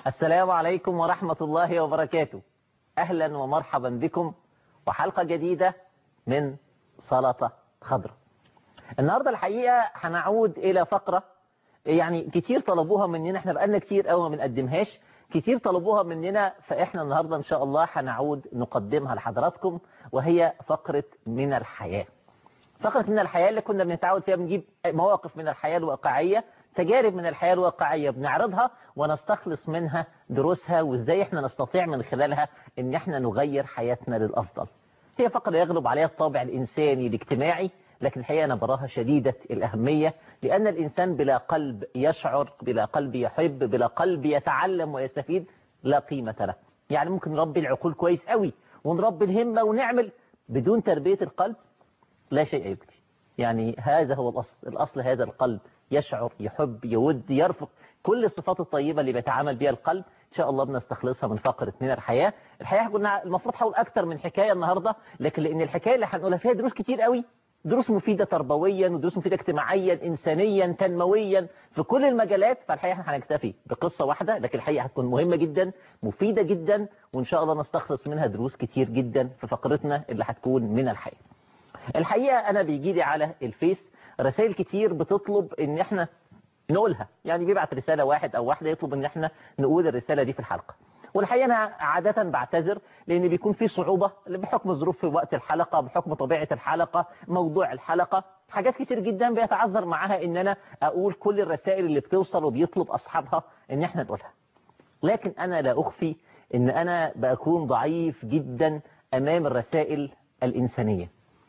السلام عليكم ورحمة الله وبركاته أهلا ومرحبا بكم وحلقة جديدة من سلطة خضراء النهاردة الحقيقة هنعود إلى فقرة يعني كتير طلبوها مننا احنا بقالنا كتير قوي ما بنقدمهاش كتير طلبوها مننا فاحنا النهاردة ان شاء الله هنعود نقدمها لحضراتكم وهي فقرة من الحياة فقرة من الحياة اللي كنا بنتعود فيها بنجيب مواقف من الحياة الواقعية تجارب من الحياة الواقعية بنعرضها ونستخلص منها دروسها وازاي احنا نستطيع من خلالها ان احنا نغير حياتنا للأفضل هي فقرة يغلب عليها الطابع الإنساني الاجتماعي لكن الحقيقة أنا براها شديدة الأهمية لأن الإنسان بلا قلب يشعر بلا قلب يحب بلا قلب يتعلم ويستفيد لا قيمة له يعني ممكن نربي العقول كويس قوي ونربي الهمة ونعمل بدون تربية القلب لا شيء يكفي يعني هذا هو الأصل الأصل هذا القلب يشعر يحب يود يرفق كل الصفات الطيبة اللي بيتعامل بها القلب إن شاء الله بنستخلصها من فقرة من الحياة الحقيقة كنا المفروض حول أكتر من حكاية النهاردة لكن لأن الحكاية اللي هنقولها فيها دروس كتير قوي دروس مفيدة تربويا ودروس مفيدة اجتماعيا إنسانيا تنمويا في كل المجالات فالحقيقة احنا هنكتفي بقصة واحدة لكن الحقيقة هتكون مهمة جدا مفيدة جدا وإن شاء الله نستخلص منها دروس كتير جدا في فقرتنا اللي هتكون من الحياة الحقيقة أنا بيجي لي على الفيس رسائل كتير بتطلب إن احنا نقولها يعني بيبعت رسالة واحد أو واحدة يطلب إن احنا نقول الرسالة دي في الحلقة والحقيقة أنا عادة بعتذر لأن بيكون في صعوبة بحكم ظروف في وقت الحلقة بحكم طبيعة الحلقة موضوع الحلقة حاجات كتير جدا بيتعذر معاها إن أنا أقول كل الرسائل اللي بتوصل وبيطلب أصحابها إن احنا نقولها لكن أنا لا أخفي إن أنا بكون ضعيف جدا أمام الرسائل الإنسانية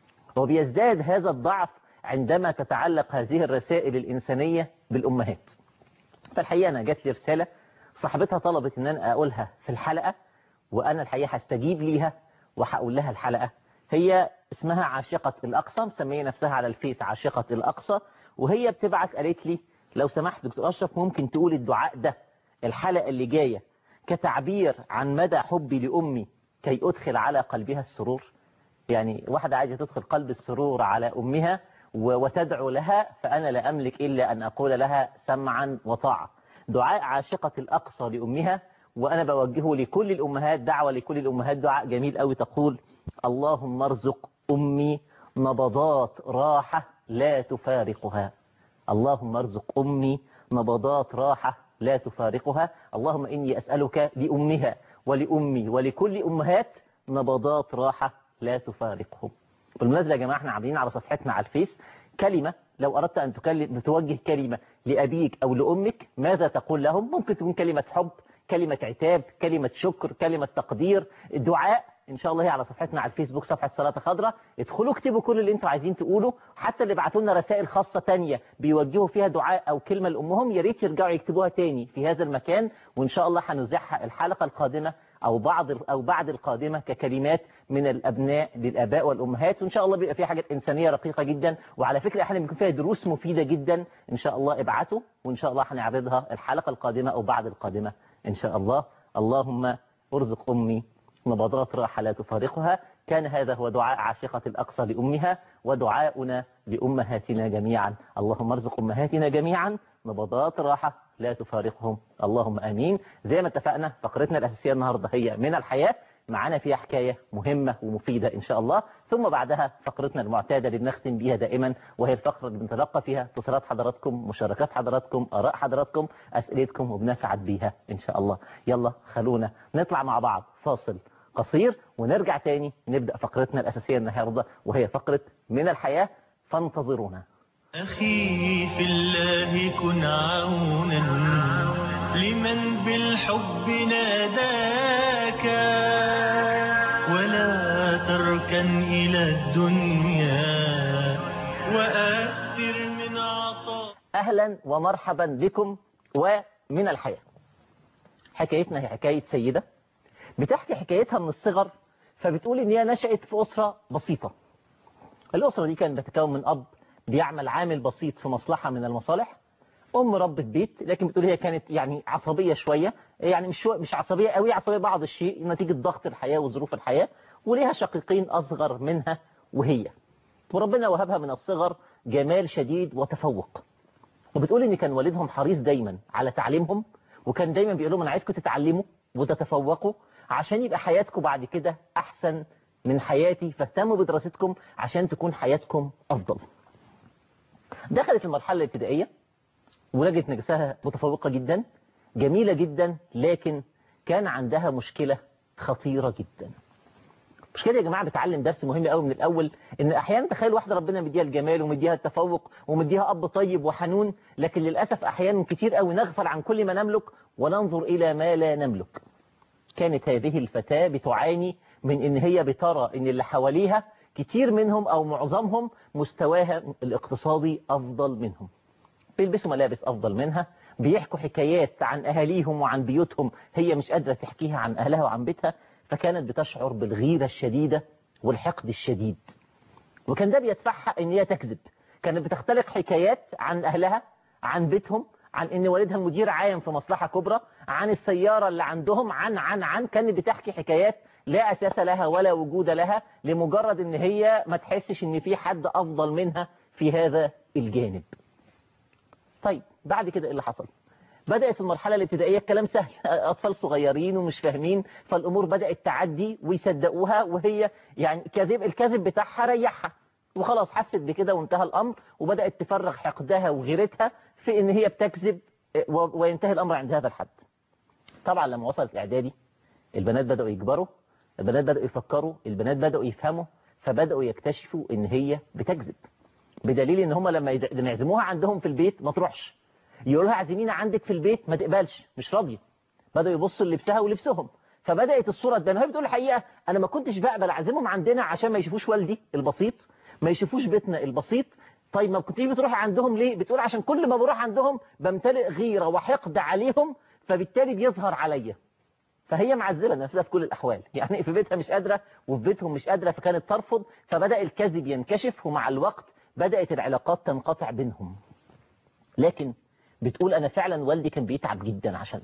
وبيزداد هذا الضعف عندما تتعلق هذه الرسائل الإنسانية بالأمهات فالحقيقة أنا جات لي رسالة صاحبتها طلبت ان انا اقولها في الحلقة وانا الحقيقة هستجيب ليها وهقول لها الحلقة هي اسمها عاشقة الاقصى مسمية نفسها على الفيس عاشقة الاقصى وهي بتبعت قالت لي لو سمحت دكتور اشرف ممكن تقول الدعاء ده الحلقة اللي جاية كتعبير عن مدى حبي لامي كي ادخل على قلبها السرور يعني واحدة عايزة تدخل قلب السرور على امها وتدعو لها فانا لا املك الا ان اقول لها سمعا وطاعة دعاء عاشقة الأقصى لأمها وأنا بوجهه لكل الأمهات دعوة لكل الأمهات دعاء جميل قوي تقول اللهم ارزق أمي نبضات راحة لا تفارقها اللهم ارزق أمي نبضات راحة لا تفارقها اللهم إني أسألك لأمها ولأمي ولكل أمهات نبضات راحة لا تفارقهم بالمناسبة يا جماعة احنا عاملين على صفحتنا على الفيس كلمة لو أردت أن تكلم توجه كلمة لأبيك أو لأمك ماذا تقول لهم ممكن تكون كلمة حب كلمة عتاب كلمة شكر كلمة تقدير دعاء إن شاء الله هي على صفحتنا على الفيسبوك صفحة صلاة خضراء ادخلوا اكتبوا كل اللي انتوا عايزين تقوله حتى اللي بعتوا لنا رسائل خاصة تانية بيوجهوا فيها دعاء أو كلمة لأمهم يا ريت يرجعوا يكتبوها تاني في هذا المكان وإن شاء الله هنزعها الحلقة القادمة أو بعض أو بعد القادمة ككلمات من الأبناء للآباء والأمهات وإن شاء الله بيبقى فيها حاجات إنسانية رقيقة جدا وعلى فكرة احنا بيكون فيها دروس مفيدة جدا إن شاء الله ابعتوا وإن شاء الله هنعرضها الحلقة القادمة أو بعد القادمة إن شاء الله اللهم ارزق أمي نبضات راحة لا تفارقها كان هذا هو دعاء عاشقة الأقصى لأمها ودعاؤنا لأمهاتنا جميعا اللهم ارزق أمهاتنا جميعا نبضات راحة لا تفارقهم اللهم آمين زي ما اتفقنا فقرتنا الأساسية النهاردة هي من الحياة معانا فيها حكاية مهمة ومفيدة إن شاء الله ثم بعدها فقرتنا المعتادة اللي بنختم بيها دائما وهي الفقرة اللي بنتلقى فيها اتصالات حضراتكم مشاركات حضراتكم آراء حضراتكم أسئلتكم وبنسعد بيها إن شاء الله يلا خلونا نطلع مع بعض فاصل قصير ونرجع تاني نبدأ فقرتنا الأساسية النهاردة وهي فقرة من الحياة فانتظرونا أخي في الله كن عونا لمن بالحب ناداك ولا تركن إلى الدنيا وأكثر من عطاء أهلا ومرحبا بكم ومن الحياة حكايتنا هي حكاية سيدة بتحكي حكايتها من الصغر فبتقول إن هي نشأت في أسرة بسيطة الأسرة دي كانت بتتكون من أب بيعمل عامل بسيط في مصلحة من المصالح أم ربة بيت لكن بتقول هي كانت يعني عصبية شوية يعني مش شو مش عصبية قوي عصبية بعض الشيء نتيجة ضغط الحياة وظروف الحياة وليها شقيقين أصغر منها وهي وربنا وهبها من الصغر جمال شديد وتفوق وبتقول إن كان والدهم حريص دايما على تعليمهم وكان دايما بيقول لهم انا عايزكم تتعلموا وتتفوقوا عشان يبقى حياتكم بعد كده احسن من حياتي فاهتموا بدراستكم عشان تكون حياتكم افضل دخلت المرحله الابتدائيه ولقت نفسها متفوقه جدا جميله جدا لكن كان عندها مشكله خطيره جدا مش كده يا جماعه بتعلم درس مهم قوي من الاول ان احيانا تخيل واحده ربنا مديها الجمال ومديها التفوق ومديها اب طيب وحنون لكن للاسف احيانا كتير قوي نغفل عن كل ما نملك وننظر الى ما لا نملك كانت هذه الفتاه بتعاني من ان هي بترى ان اللي حواليها كتير منهم او معظمهم مستواها الاقتصادي افضل منهم بيلبسوا ملابس افضل منها بيحكوا حكايات عن اهاليهم وعن بيوتهم هي مش قادره تحكيها عن اهلها وعن بيتها فكانت بتشعر بالغيرة الشديدة والحقد الشديد وكان ده بيدفعها ان هي تكذب كانت بتختلق حكايات عن اهلها عن بيتهم عن ان والدها مدير عام في مصلحة كبرى عن السيارة اللي عندهم عن عن عن كانت بتحكي حكايات لا اساس لها ولا وجود لها لمجرد ان هي ما تحسش ان في حد افضل منها في هذا الجانب طيب بعد كده ايه اللي حصل بدأت المرحلة الابتدائية الكلام سهل أطفال صغيرين ومش فاهمين فالأمور بدأت تعدي ويصدقوها وهي يعني كذب الكذب بتاعها ريحها وخلاص حست بكده وانتهى الأمر وبدأت تفرغ حقدها وغيرتها في إن هي بتكذب وينتهي الأمر عند هذا الحد طبعا لما وصلت إعدادي البنات بدأوا يكبروا البنات بدأوا يفكروا البنات بدأوا يفهموا فبدأوا يكتشفوا إن هي بتكذب بدليل إن هم لما يعزموها عندهم في البيت ما تروحش يقول لها عزمينا عندك في البيت ما تقبلش مش راضيه بدأوا يبصوا للبسها ولبسهم فبدأت الصورة تبان هي بتقول الحقيقة أنا ما كنتش بقبل أعزمهم عندنا عشان ما يشوفوش والدي البسيط ما يشوفوش بيتنا البسيط طيب ما كنتيش بتروحي عندهم ليه بتقول عشان كل ما بروح عندهم بمتلئ غيرة وحقد عليهم فبالتالي بيظهر عليا فهي معزلة نفسها في كل الأحوال يعني في بيتها مش قادرة وفي بيتهم مش قادرة فكانت ترفض فبدأ الكذب ينكشف ومع الوقت بدأت العلاقات تنقطع بينهم لكن بتقول انا فعلا والدي كان بيتعب جدا عشان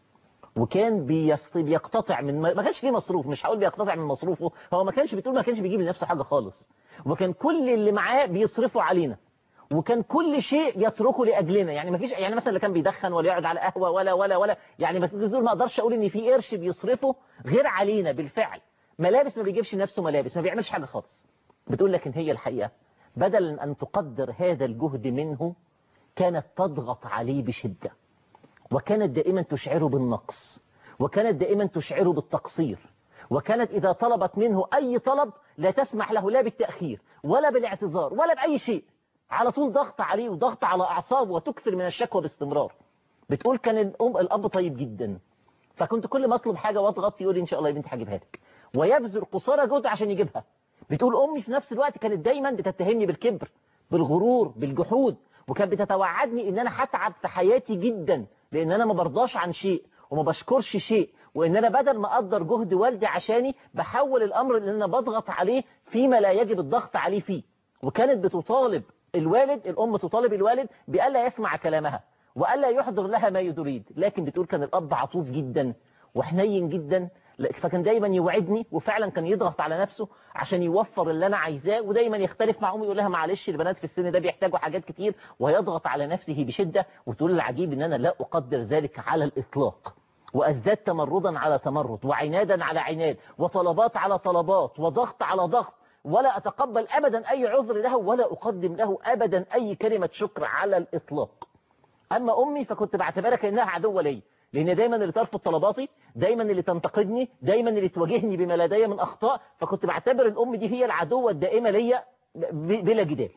وكان بيقتطع من ما كانش ليه مصروف مش هقول بيقتطع من مصروفه هو ما كانش بتقول ما كانش بيجيب لنفسه حاجه خالص وكان كل اللي معاه بيصرفوا علينا وكان كل شيء يتركه لاجلنا يعني ما فيش يعني مثلا لا كان بيدخن ولا يقعد على قهوه ولا ولا ولا يعني ما تقول ما اقدرش اقول ان في قرش بيصرفه غير علينا بالفعل ملابس ما بيجيبش لنفسه ملابس ما بيعملش حاجه خالص بتقول لكن هي الحقيقه بدلا ان تقدر هذا الجهد منه كانت تضغط عليه بشدة وكانت دائما تشعره بالنقص وكانت دائما تشعره بالتقصير وكانت إذا طلبت منه أي طلب لا تسمح له لا بالتأخير ولا بالاعتذار ولا بأي شيء على طول ضغط عليه وضغط على أعصابه وتكثر من الشكوى باستمرار بتقول كان الأم الأب طيب جدا فكنت كل ما أطلب حاجة واضغط يقول لي إن شاء الله يا بنتي هجيبها لك ويبذل قصارى جهد عشان يجيبها بتقول أمي في نفس الوقت كانت دايما بتتهمني بالكبر بالغرور بالجحود وكانت بتتوعدني ان انا هتعب في حياتي جدا لان انا ما برضاش عن شيء وما بشكرش شيء وان انا بدل ما اقدر جهد والدي عشاني بحول الامر ان انا بضغط عليه فيما لا يجب الضغط عليه فيه وكانت بتطالب الوالد الام تطالب الوالد بألا يسمع كلامها وألا يحضر لها ما يريد لكن بتقول كان الاب عطوف جدا وحنين جدا فكان دايما يوعدني وفعلا كان يضغط على نفسه عشان يوفر اللي انا عايزاه ودايما يختلف مع امي يقول لها معلش البنات في السن ده بيحتاجوا حاجات كتير ويضغط على نفسه بشدة وتقول العجيب ان انا لا اقدر ذلك على الاطلاق وازداد تمردا على تمرد وعنادا على عناد وطلبات على طلبات وضغط على ضغط ولا اتقبل ابدا اي عذر له ولا اقدم له ابدا اي كلمة شكر على الاطلاق اما امي فكنت بعتبرها كانها عدوة لي لان دايما اللي ترفض طلباتي دايما اللي تنتقدني دايما اللي تواجهني بما لدي من اخطاء فكنت بعتبر الام دي هي العدوة الدائمة ليا بلا جدال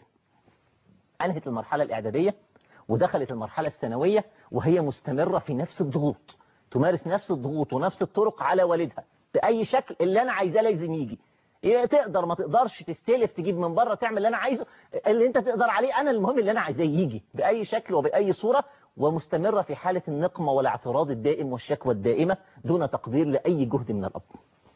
انهت المرحلة الاعدادية ودخلت المرحلة الثانوية وهي مستمرة في نفس الضغوط تمارس نفس الضغوط ونفس الطرق على والدها بأي شكل اللي أنا عايزاه لازم يجي إيه تقدر ما تقدرش تستلف تجيب من بره تعمل اللي أنا عايزه اللي أنت تقدر عليه أنا المهم اللي أنا عايزاه يجي بأي شكل وبأي صورة ومستمرة في حالة النقمة والاعتراض الدائم والشكوى الدائمة دون تقدير لأي جهد من الأب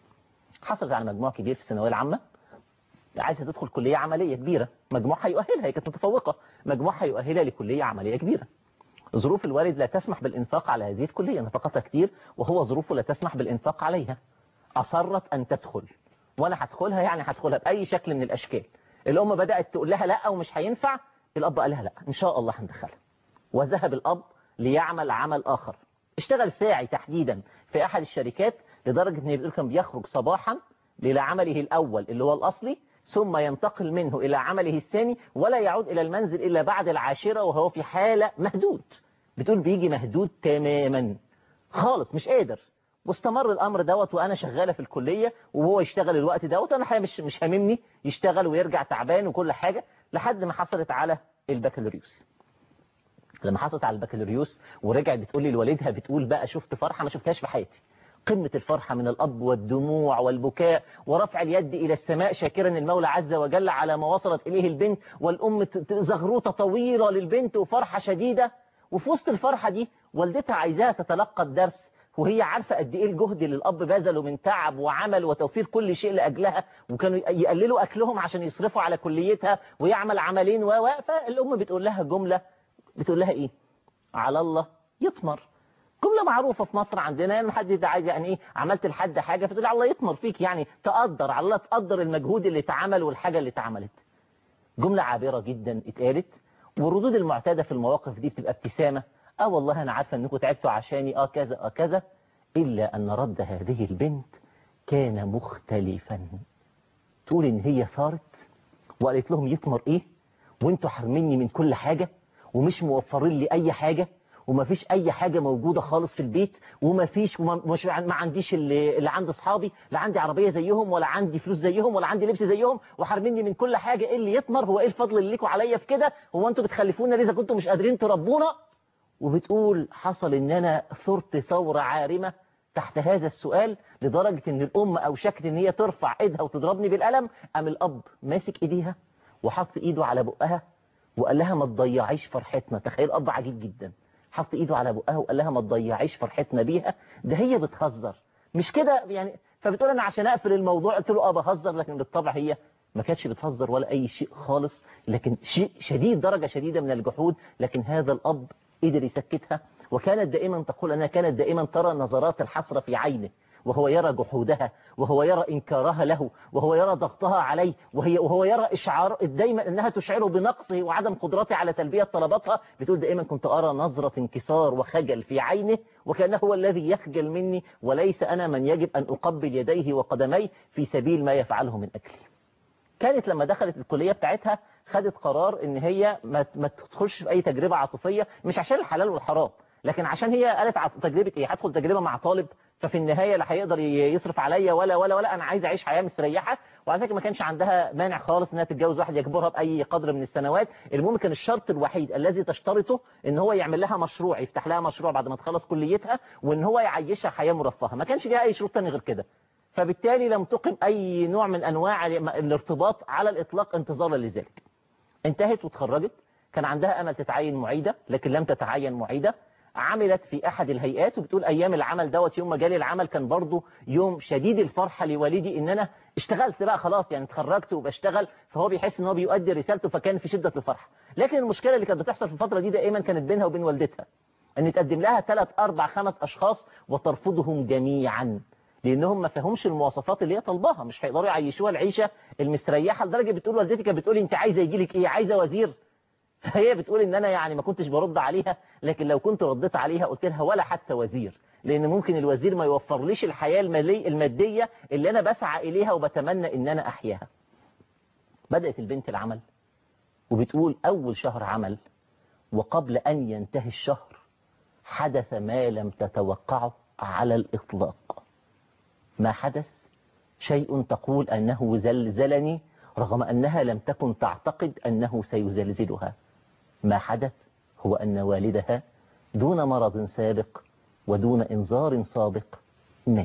حصلت على مجموع كبير في الثانوية العامة عايزة تدخل كلية عملية كبيرة مجموعها يؤهلها هي كانت متفوقة مجموعها يؤهلها لكلية عملية كبيرة ظروف الوالد لا تسمح بالإنفاق على هذه الكلية نفقتها كتير وهو ظروفه لا تسمح بالإنفاق عليها أصرت أن تدخل وأنا هدخلها يعني هدخلها بأي شكل من الأشكال الأم بدأت تقول لها لا ومش هينفع الأب قال لها لا إن شاء الله هندخلها وذهب الأب ليعمل عمل آخر اشتغل ساعي تحديدا في أحد الشركات لدرجة أن بيقول كان بيخرج صباحا لعمله الأول اللي هو الأصلي ثم ينتقل منه إلى عمله الثاني ولا يعود إلى المنزل إلا بعد العاشرة وهو في حالة مهدود بتقول بيجي مهدود تماما خالص مش قادر واستمر الامر دوت وانا شغاله في الكليه وهو يشتغل الوقت دوت انا مش مش هاممني يشتغل ويرجع تعبان وكل حاجه لحد ما حصلت على البكالوريوس لما حصلت على البكالوريوس ورجعت بتقول لي لوالدها بتقول بقى شفت فرحه ما شفتهاش في حياتي قمة الفرحة من الأب والدموع والبكاء ورفع اليد إلى السماء شاكرا المولى عز وجل على ما وصلت إليه البنت والأم زغروطة طويلة للبنت وفرحة شديدة وفي وسط الفرحة دي والدتها عايزاها تتلقى الدرس وهي عارفة قد إيه الجهد اللي الأب بذله من تعب وعمل وتوفير كل شيء لأجلها وكانوا يقللوا أكلهم عشان يصرفوا على كليتها ويعمل عملين و فالأم بتقول لها جملة بتقول لها إيه على الله يطمر جملة معروفة في مصر عندنا يعني حد عايز يعني ايه عملت لحد حاجة فتقول الله يطمر فيك يعني تقدر على الله تقدر المجهود اللي اتعمل والحاجة اللي اتعملت جملة عابرة جدا اتقالت والردود المعتادة في المواقف دي بتبقى ابتسامة اه والله انا عارفة انكم تعبتوا عشاني اه كذا اه كذا الا ان رد هذه البنت كان مختلفا تقول ان هي ثارت وقالت لهم يطمر ايه وانتوا حرمني من كل حاجة ومش موفرين لي اي حاجة وما فيش اي حاجة موجودة خالص في البيت وما فيش ومش ما عنديش اللي, اللي عند اصحابي لا عندي عربية زيهم ولا عندي فلوس زيهم ولا عندي لبس زيهم وحرمني من كل حاجة ايه اللي يطمر هو ايه الفضل اللي ليكوا عليا في كده هو انتوا بتخلفونا ليه اذا كنتوا مش قادرين تربونا وبتقول حصل ان انا ثرت ثورة عارمة تحت هذا السؤال لدرجة ان الام اوشكت ان هي ترفع ايدها وتضربني بالقلم ام الاب ماسك ايديها وحط ايده على بقها وقال لها ما تضيعيش فرحتنا تخيل اب عجيب جدا حط ايده على بقها وقال لها ما تضيعيش فرحتنا بيها ده هي بتهزر مش كده يعني فبتقول انا عشان اقفل الموضوع قلت له اه بهزر لكن بالطبع هي ما كانتش بتهزر ولا اي شيء خالص لكن شيء شديد درجة شديدة من الجحود لكن هذا الاب قدر يسكتها وكانت دائما تقول أنها كانت دائما ترى نظرات الحسرة في عينه وهو يرى جحودها وهو يرى إنكارها له وهو يرى ضغطها عليه وهي وهو يرى إشعار دايما أنها تشعره بنقصه وعدم قدرته على تلبية طلباتها بتقول دائما كنت أرى نظرة انكسار وخجل في عينه وكان هو الذي يخجل مني وليس أنا من يجب أن أقبل يديه وقدميه في سبيل ما يفعله من أجلي كانت لما دخلت الكلية بتاعتها خدت قرار ان هي ما ما تدخلش في اي تجربة عاطفية مش عشان الحلال والحرام لكن عشان هي قالت تجربة ايه هدخل تجربة مع طالب ففي النهاية لا هيقدر يصرف عليا ولا ولا ولا انا عايز اعيش حياة مستريحة وعلى فكرة ما كانش عندها مانع خالص انها تتجوز واحد يجبرها باي قدر من السنوات المهم كان الشرط الوحيد الذي تشترطه ان هو يعمل لها مشروع يفتح لها مشروع بعد ما تخلص كليتها وان هو يعيشها حياة مرفهة ما كانش ليها اي شروط تاني غير كده فبالتالي لم تقم اي نوع من انواع الارتباط على الاطلاق انتظارا لذلك انتهت وتخرجت كان عندها امل تتعين معيدة لكن لم تتعين معيدة عملت في احد الهيئات وبتقول ايام العمل دوت يوم ما جالي العمل كان برضو يوم شديد الفرحة لوالدي ان انا اشتغلت بقى خلاص يعني اتخرجت وبشتغل فهو بيحس ان هو بيؤدي رسالته فكان في شدة الفرحة لكن المشكلة اللي كانت بتحصل في الفترة دي دائما كانت بينها وبين والدتها ان تقدم لها ثلاث اربع خمس اشخاص وترفضهم جميعا لانهم ما فهمش المواصفات اللي هي طالباها مش هيقدروا يعيشوها العيشة المستريحة لدرجة بتقول والدتي كانت بتقول انت عايزه يجي لك ايه عايزه وزير فهي بتقول ان انا يعني ما كنتش برد عليها لكن لو كنت رديت عليها قلت لها ولا حتى وزير لان ممكن الوزير ما يوفرليش الحياة المالية المادية اللي انا بسعى اليها وبتمنى ان انا احياها بدأت البنت العمل وبتقول اول شهر عمل وقبل ان ينتهي الشهر حدث ما لم تتوقعه على الاطلاق ما حدث شيء تقول أنه زلزلني رغم أنها لم تكن تعتقد أنه سيزلزلها ما حدث هو أن والدها دون مرض سابق ودون إنذار سابق مات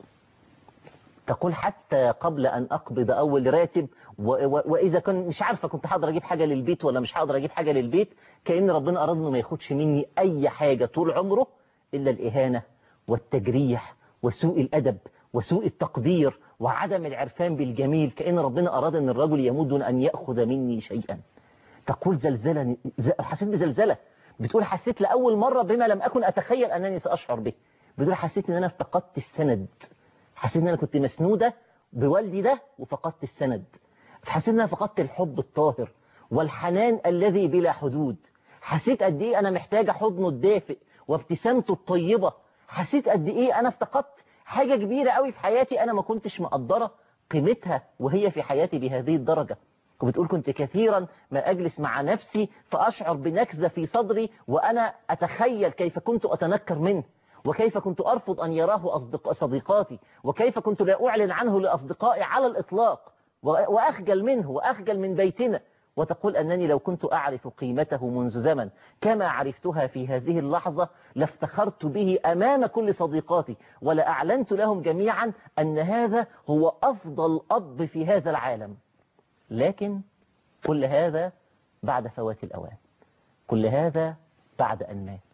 تقول حتى قبل أن أقبض أول راتب وإذا كان مش عارفة كنت حاضر أجيب حاجة للبيت ولا مش حاضر أجيب حاجة للبيت كأن ربنا أراد أنه ما ياخدش مني أي حاجة طول عمره إلا الإهانة والتجريح وسوء الأدب وسوء التقدير وعدم العرفان بالجميل كأن ربنا أراد أن الرجل يموت دون أن يأخذ مني شيئا تقول زلزلة حسيت بزلزلة بتقول حسيت لأول مرة بما لم أكن أتخيل أنني سأشعر به بتقول حسيت أن أنا فقدت السند حسيت أن أنا كنت مسنودة بوالدي ده وفقدت السند حسيت أن أنا فقدت الحب الطاهر والحنان الذي بلا حدود حسيت قد إيه أنا محتاجة حضنه الدافئ وابتسامته الطيبة حسيت قد ايه انا افتقدت حاجة كبيرة قوي في حياتي انا ما كنتش مقدرة قيمتها وهي في حياتي بهذه الدرجة وبتقول كنت كثيرا ما أجلس مع نفسي فأشعر بنكزة في صدري وأنا أتخيل كيف كنت أتنكر منه وكيف كنت أرفض أن يراه أصدق صديقاتي وكيف كنت لا أعلن عنه لأصدقائي على الإطلاق وأخجل منه وأخجل من بيتنا وتقول أنني لو كنت أعرف قيمته منذ زمن كما عرفتها في هذه اللحظة لافتخرت به أمام كل صديقاتي ولا أعلنت لهم جميعا أن هذا هو أفضل أب في هذا العالم لكن كل هذا بعد فوات الأوان كل هذا بعد أن مات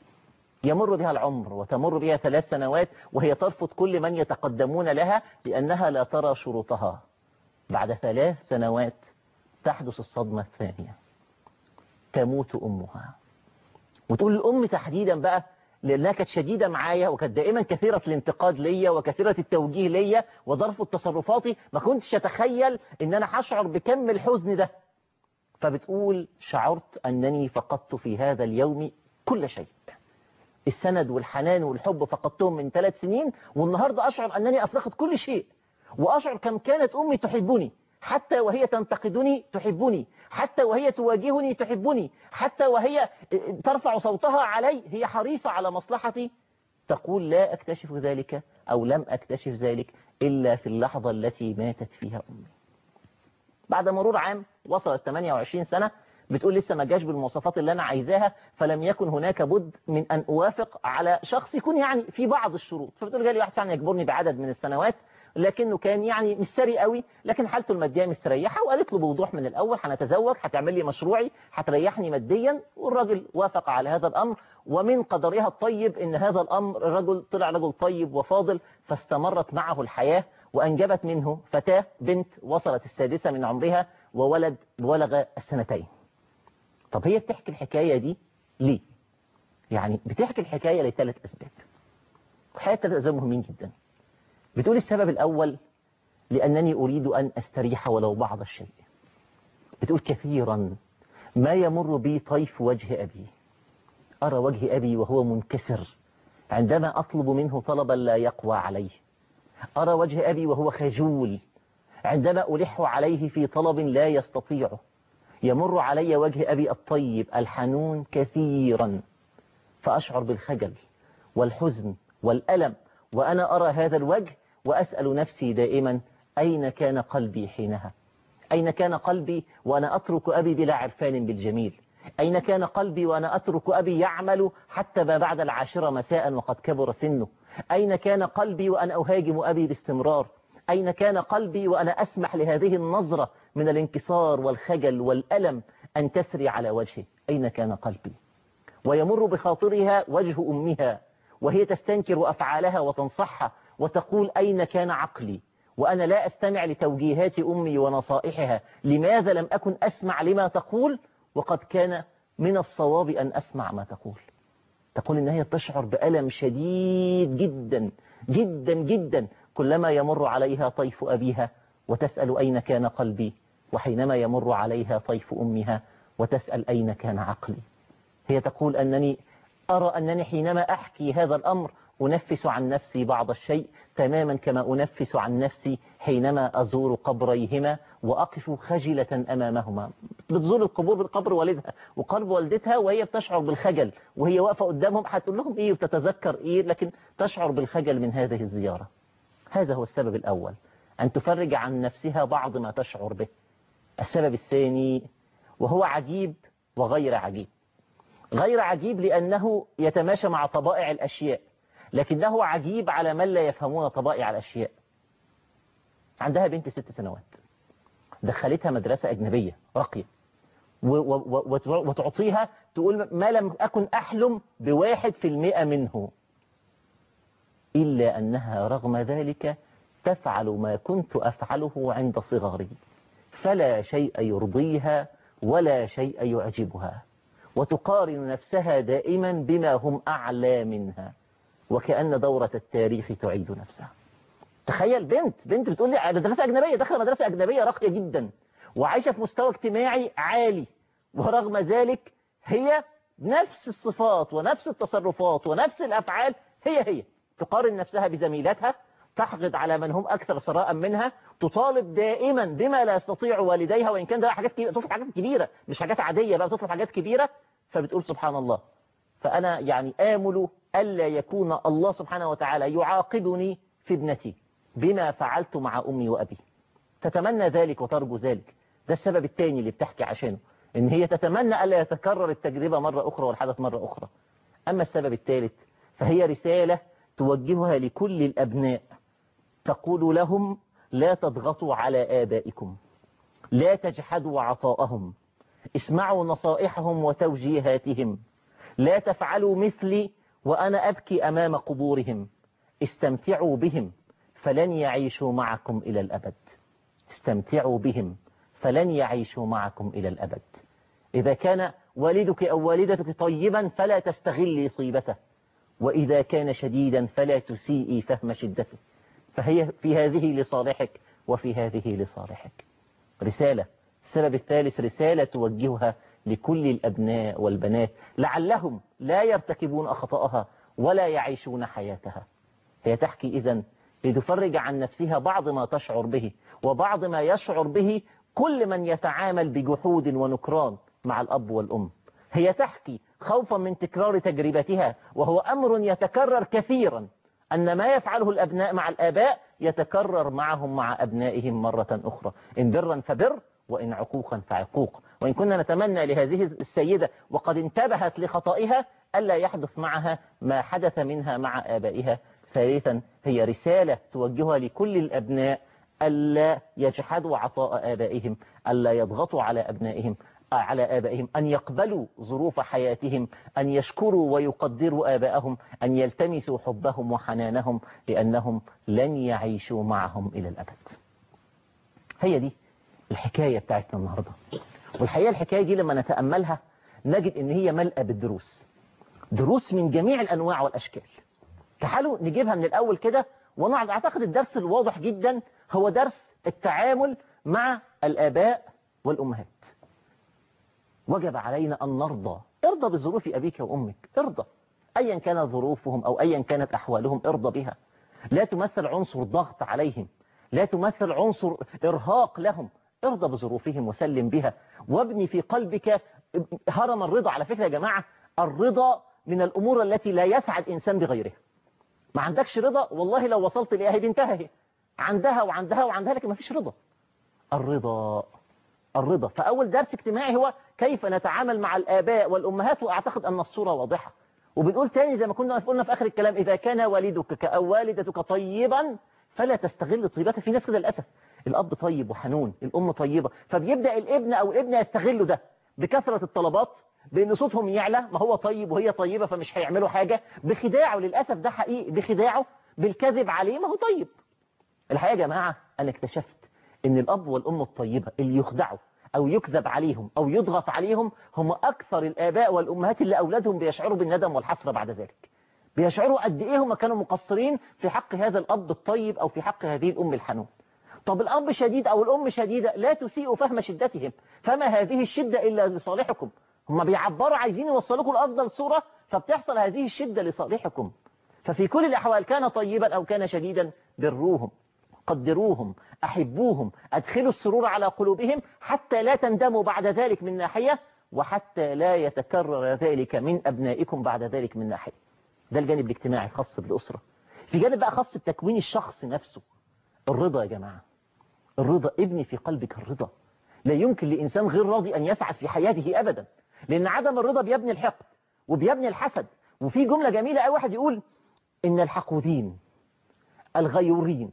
يمر بها العمر وتمر بها ثلاث سنوات وهي ترفض كل من يتقدمون لها لأنها لا ترى شروطها بعد ثلاث سنوات تحدث الصدمة الثانية تموت أمها وتقول الأم تحديدا بقى لأنها كانت شديدة معايا وكانت دائما كثيرة الانتقاد ليا وكثيرة التوجيه ليا وظرف تصرفاتي ما كنتش أتخيل أن أنا هشعر بكم الحزن ده فبتقول شعرت أنني فقدت في هذا اليوم كل شيء السند والحنان والحب فقدتهم من ثلاث سنين والنهاردة أشعر أنني أفقد كل شيء وأشعر كم كانت أمي تحبني حتى وهي تنتقدني تحبني حتى وهي تواجهني تحبني حتى وهي ترفع صوتها علي هي حريصة على مصلحتي تقول لا أكتشف ذلك أو لم أكتشف ذلك إلا في اللحظة التي ماتت فيها أمي بعد مرور عام وصلت 28 سنة بتقول لسه ما جاش بالمواصفات اللي أنا عايزاها فلم يكن هناك بد من أن أوافق على شخص يكون يعني في بعض الشروط فبتقول جالي واحد يعني يجبرني بعدد من السنوات لكنه كان يعني مش سري قوي لكن حالته المادية مستريحة وقالت له بوضوح من الأول هنتزوج هتعمل لي مشروعي هتريحني ماديا والراجل وافق على هذا الأمر ومن قدرها الطيب ان هذا الأمر الرجل طلع رجل طيب وفاضل فاستمرت معه الحياة وأنجبت منه فتاة بنت وصلت السادسة من عمرها وولد بلغ السنتين طب هي بتحكي الحكاية دي ليه؟ يعني بتحكي الحكاية لثلاث أسباب الحقيقة ثلاث أسباب مهمين جدا بتقول السبب الأول لأنني أريد أن أستريح ولو بعض الشيء بتقول كثيرا ما يمر بي طيف وجه أبي أرى وجه أبي وهو منكسر عندما أطلب منه طلبا لا يقوى عليه أرى وجه أبي وهو خجول عندما ألح عليه في طلب لا يستطيعه يمر علي وجه أبي الطيب الحنون كثيرا فأشعر بالخجل والحزن والألم وأنا أرى هذا الوجه وأسأل نفسي دائما أين كان قلبي حينها أين كان قلبي وأنا أترك أبي بلا عرفان بالجميل أين كان قلبي وأنا أترك أبي يعمل حتى ما بعد العاشرة مساء وقد كبر سنه أين كان قلبي وأنا أهاجم أبي باستمرار أين كان قلبي وأنا أسمح لهذه النظرة من الانكسار والخجل والألم أن تسري على وجهه أين كان قلبي ويمر بخاطرها وجه أمها وهي تستنكر أفعالها وتنصحها وتقول أين كان عقلي وأنا لا أستمع لتوجيهات أمي ونصائحها لماذا لم أكن أسمع لما تقول وقد كان من الصواب أن أسمع ما تقول تقول إن هي تشعر بألم شديد جدا جدا جدا كلما يمر عليها طيف أبيها وتسأل أين كان قلبي وحينما يمر عليها طيف أمها وتسأل أين كان عقلي هي تقول أنني أرى أنني حينما أحكي هذا الأمر أنفس عن نفسي بعض الشيء تماما كما أنفس عن نفسي حينما أزور قبريهما وأقف خجلة أمامهما بتزور القبور بالقبر والدها وقلب والدتها وهي بتشعر بالخجل وهي واقفة قدامهم هتقول لهم إيه وتتذكر إيه لكن تشعر بالخجل من هذه الزيارة هذا هو السبب الأول أن تفرج عن نفسها بعض ما تشعر به السبب الثاني وهو عجيب وغير عجيب غير عجيب لأنه يتماشى مع طبائع الأشياء لكنه عجيب على من لا يفهمون طبائع الأشياء عندها بنت ست سنوات دخلتها مدرسة أجنبية راقية وتعطيها تقول ما لم أكن أحلم بواحد في المئة منه إلا أنها رغم ذلك تفعل ما كنت أفعله عند صغري فلا شيء يرضيها ولا شيء يعجبها وتقارن نفسها دائما بما هم أعلى منها وكأن دورة التاريخ تعيد نفسها تخيل بنت بنت بتقول لي مدرسة أجنبية دخل مدرسة أجنبية راقية جدا وعايشة في مستوى اجتماعي عالي ورغم ذلك هي نفس الصفات ونفس التصرفات ونفس الأفعال هي هي تقارن نفسها بزميلاتها تحقد على من هم أكثر ثراء منها تطالب دائما بما لا يستطيع والديها وإن كان ده حاجات كبيرة تطلب حاجات كبيرة مش حاجات عادية بقى تطلب حاجات كبيرة فبتقول سبحان الله فأنا يعني آمل ألا يكون الله سبحانه وتعالى يعاقبني في ابنتي بما فعلت مع أمي وأبي تتمنى ذلك وترجو ذلك ده السبب الثاني اللي بتحكي عشانه إن هي تتمنى ألا يتكرر التجربة مرة أخرى والحدث مرة أخرى أما السبب الثالث فهي رسالة توجهها لكل الأبناء تقول لهم لا تضغطوا على آبائكم لا تجحدوا عطاءهم اسمعوا نصائحهم وتوجيهاتهم لا تفعلوا مثلي وأنا أبكي أمام قبورهم استمتعوا بهم فلن يعيشوا معكم إلى الأبد استمتعوا بهم فلن يعيشوا معكم إلى الأبد إذا كان والدك أو والدتك طيبا فلا تستغلي صيبته وإذا كان شديدا فلا تسيئي فهم شدته فهي في هذه لصالحك وفي هذه لصالحك رسالة السبب الثالث رسالة توجهها لكل الأبناء والبنات لعلهم لا يرتكبون أخطاءها ولا يعيشون حياتها هي تحكي إذن لتفرج عن نفسها بعض ما تشعر به وبعض ما يشعر به كل من يتعامل بجحود ونكران مع الأب والأم هي تحكي خوفا من تكرار تجربتها وهو أمر يتكرر كثيرا أن ما يفعله الأبناء مع الآباء يتكرر معهم مع أبنائهم مرة أخرى إن برا فبر وإن عقوقا فعقوق وإن كنا نتمنى لهذه السيدة وقد انتبهت لخطئها ألا يحدث معها ما حدث منها مع آبائها ثالثا هي رسالة توجهها لكل الأبناء ألا يجحدوا عطاء آبائهم ألا يضغطوا على أبنائهم على آبائهم أن يقبلوا ظروف حياتهم أن يشكروا ويقدروا آبائهم أن يلتمسوا حبهم وحنانهم لأنهم لن يعيشوا معهم إلى الأبد هي دي الحكاية بتاعتنا النهاردة والحقيقة الحكاية دي لما نتأملها نجد ان هي ملأة بالدروس دروس من جميع الأنواع والأشكال تعالوا نجيبها من الأول كده ونقعد أعتقد الدرس الواضح جدا هو درس التعامل مع الآباء والأمهات وجب علينا أن نرضى ارضى بظروف أبيك وأمك ارضى أيا كانت ظروفهم أو أيا كانت أحوالهم ارضى بها لا تمثل عنصر ضغط عليهم لا تمثل عنصر إرهاق لهم ارضى بظروفهم وسلم بها وابني في قلبك هرم الرضا على فكرة يا جماعة الرضا من الأمور التي لا يسعد إنسان بغيرها ما عندكش رضا والله لو وصلت لإياها بنتهي عندها وعندها وعندها لكن ما فيش رضا الرضا الرضا فأول درس اجتماعي هو كيف نتعامل مع الآباء والأمهات وأعتقد أن الصورة واضحة وبنقول تاني زي ما كنا قلنا في آخر الكلام إذا كان والدك أو والدتك طيبا فلا تستغل طيبته في ناس كده للأسف الأب طيب وحنون الأم طيبة فبيبدأ الابن أو الابنة يستغلوا ده بكثرة الطلبات بأن صوتهم يعلى ما هو طيب وهي طيبة فمش هيعملوا حاجة بخداعه للأسف ده حقيقي بخداعه بالكذب عليه ما هو طيب الحقيقة يا جماعة أنا اكتشفت أن الأب والأم الطيبة اللي يخدعوا أو يكذب عليهم أو يضغط عليهم هم أكثر الآباء والأمهات اللي أولادهم بيشعروا بالندم والحسرة بعد ذلك بيشعروا قد إيه هم كانوا مقصرين في حق هذا الأب الطيب أو في حق هذه الأم الحنون طب الأب شديد أو الأم شديدة لا تسيئوا فهم شدتهم فما هذه الشدة إلا لصالحكم هم بيعبروا عايزين يوصلوكم لأفضل صورة فبتحصل هذه الشدة لصالحكم ففي كل الأحوال كان طيبا أو كان شديدا بروهم قدروهم أحبوهم أدخلوا السرور على قلوبهم حتى لا تندموا بعد ذلك من ناحية وحتى لا يتكرر ذلك من أبنائكم بعد ذلك من ناحية ده الجانب الاجتماعي خاص بالأسرة في جانب بقى خاص بتكوين الشخص نفسه الرضا يا جماعة الرضا ابني في قلبك الرضا لا يمكن لإنسان غير راضي أن يسعد في حياته أبدا لأن عدم الرضا بيبني الحقد وبيبني الحسد وفي جملة جميلة أي واحد يقول إن الحقودين الغيورين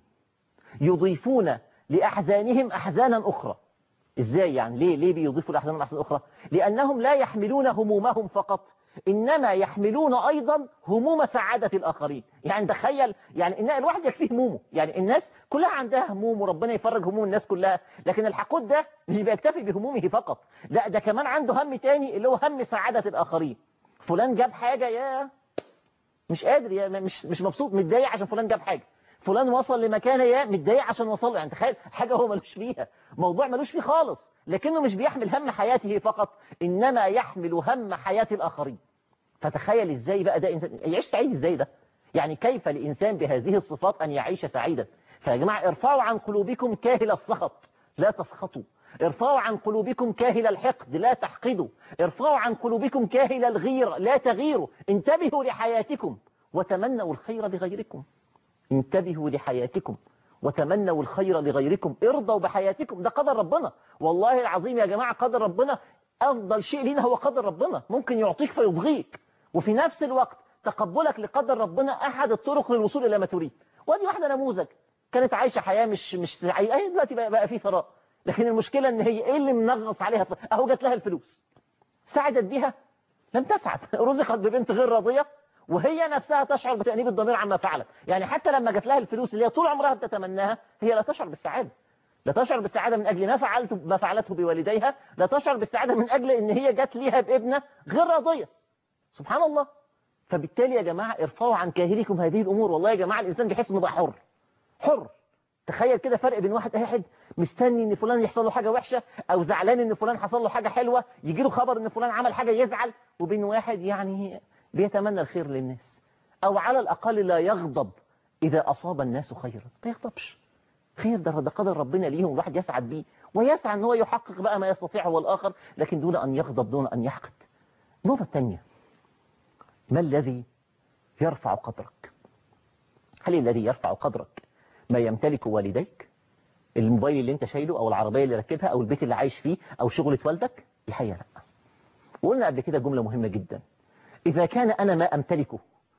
يضيفون لأحزانهم أحزانا أخرى إزاي يعني ليه ليه بيضيفوا لأحزانهم أحزان أخرى لأنهم لا يحملون همومهم فقط إنما يحملون أيضا هموم سعادة الآخرين يعني تخيل يعني إن الواحد يكفيه همومه يعني الناس كلها عندها هموم وربنا يفرج هموم الناس كلها لكن الحقود ده مش بيكتفي بهمومه فقط لا ده كمان عنده هم تاني اللي هو هم سعادة الآخرين فلان جاب حاجة يا مش قادر يا مش مش مبسوط متضايق عشان فلان جاب حاجة فلان وصل لمكانه يا متضايق عشان وصل يعني تخيل حاجة هو ملوش فيها موضوع ملوش فيه خالص لكنه مش بيحمل هم حياته فقط إنما يحمل هم حياة الآخرين فتخيل إزاي بقى ده إنسان يعيش سعيد إزاي ده يعني كيف الإنسان بهذه الصفات أن يعيش سعيدا فيا جماعة ارفعوا عن قلوبكم كاهل السخط لا تسخطوا ارفعوا عن قلوبكم كاهل الحقد لا تحقدوا ارفعوا عن قلوبكم كاهل الغيرة لا تغيروا انتبهوا لحياتكم وتمنوا الخير لغيركم انتبهوا لحياتكم وتمنوا الخير لغيركم ارضوا بحياتكم ده قدر ربنا والله العظيم يا جماعة قدر ربنا أفضل شيء لنا هو قدر ربنا ممكن يعطيك فيضغيك وفي نفس الوقت تقبلك لقدر ربنا أحد الطرق للوصول إلى ما تريد ودي واحدة نموذج كانت عايشة حياة مش مش سعيدة اهي دلوقتي بقى, بقى في ثراء لكن المشكلة ان هي ايه اللي منغص عليها اهو جات لها الفلوس سعدت بها لم تسعد رزقت ببنت غير راضية وهي نفسها تشعر بتأنيب الضمير عما فعلت يعني حتى لما جات لها الفلوس اللي هي طول عمرها بتتمناها هي لا تشعر بالسعادة لا تشعر بالسعادة من أجل ما فعلته ما فعلته بوالديها لا تشعر بالسعادة من أجل إن هي جات ليها بابنة غير راضية سبحان الله فبالتالي يا جماعة ارفعوا عن كاهلكم هذه الأمور والله يا جماعة الإنسان بيحس إنه بقى حر حر تخيل كده فرق بين واحد قاعد مستني ان فلان يحصل له حاجة وحشة او زعلان ان فلان حصل له حاجة حلوة يجي له خبر ان فلان عمل حاجة يزعل وبين واحد يعني بيتمنى الخير للناس او على الاقل لا يغضب اذا اصاب الناس خيرا ما يغضبش خير ده ده قدر ربنا ليهم الواحد يسعد بيه ويسعى ان هو يحقق بقى ما يستطيع هو الاخر لكن دون ان يغضب دون ان يحقد النقطة الثانية ما الذي يرفع قدرك هل الذي يرفع قدرك ما يمتلك والديك الموبايل اللي انت شايله او العربية اللي ركبها او البيت اللي عايش فيه او شغلة والدك الحقيقة لا وقلنا قبل كده جملة مهمة جدا إذا كان أنا ما أمتلكه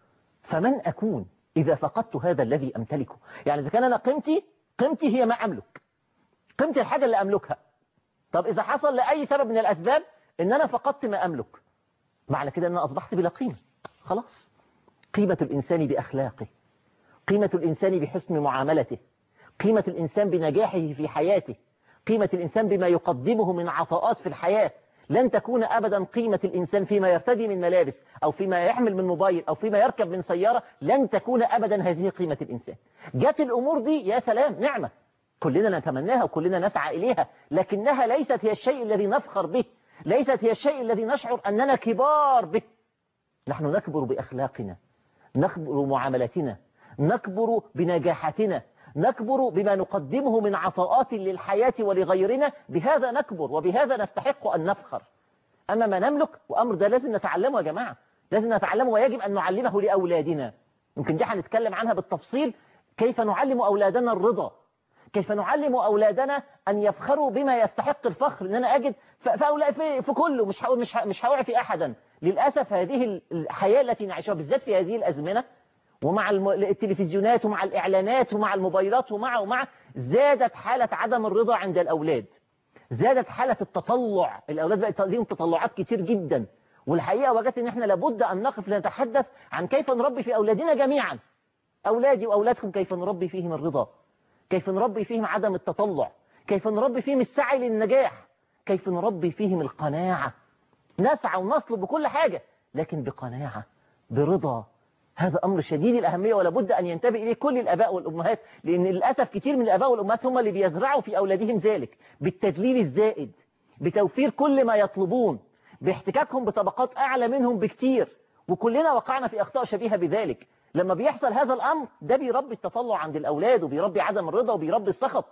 فمن أكون إذا فقدت هذا الذي أمتلكه يعني إذا كان أنا قيمتي قيمتي هي ما أملك قيمتي الحاجة اللي أملكها طب إذا حصل لأي سبب من الأسباب إن أنا فقدت ما أملك معنى كده أن أنا أصبحت بلا قيمة خلاص قيمة الإنسان بأخلاقه قيمة الإنسان بحسن معاملته قيمة الإنسان بنجاحه في حياته قيمة الإنسان بما يقدمه من عطاءات في الحياة لن تكون أبدا قيمة الإنسان فيما يرتدي من ملابس أو فيما يحمل من موبايل أو فيما يركب من سيارة لن تكون أبدا هذه قيمة الإنسان جت الأمور دي يا سلام نعمة كلنا نتمناها وكلنا نسعى إليها لكنها ليست هي الشيء الذي نفخر به ليست هي الشيء الذي نشعر أننا كبار به نحن نكبر بأخلاقنا نكبر معاملتنا نكبر بنجاحاتنا نكبر بما نقدمه من عطاءات للحياة ولغيرنا بهذا نكبر وبهذا نستحق أن نفخر أما ما نملك وأمر ده لازم نتعلمه يا جماعة لازم نتعلمه ويجب أن نعلمه لأولادنا يمكن دي هنتكلم عنها بالتفصيل كيف نعلم أولادنا الرضا كيف نعلم أولادنا أن يفخروا بما يستحق الفخر إن أنا أجد في, في كله مش مش مش هوعي أحدا للأسف هذه الحياة التي نعيشها بالذات في هذه الأزمنة ومع التلفزيونات ومع الإعلانات ومع الموبايلات ومع ومع زادت حالة عدم الرضا عند الأولاد زادت حالة التطلع الأولاد بقت لهم تطلعات كتير جدا والحقيقة وجدت ان احنا لابد ان نقف لنتحدث عن كيف نربي في أولادنا جميعا أولادي وأولادكم كيف نربي فيهم الرضا كيف نربي فيهم عدم التطلع كيف نربي فيهم السعي للنجاح كيف نربي فيهم القناعة نسعى ونطلب بكل حاجة لكن بقناعة برضا هذا أمر شديد الأهمية ولا بد أن ينتبه إليه كل الأباء والأمهات لأن للأسف كتير من الأباء والأمهات هم اللي بيزرعوا في أولادهم ذلك بالتدليل الزائد بتوفير كل ما يطلبون باحتكاكهم بطبقات أعلى منهم بكتير وكلنا وقعنا في أخطاء شبيهة بذلك لما بيحصل هذا الأمر ده بيربي التطلع عند الأولاد وبيربي عدم الرضا وبيربي السخط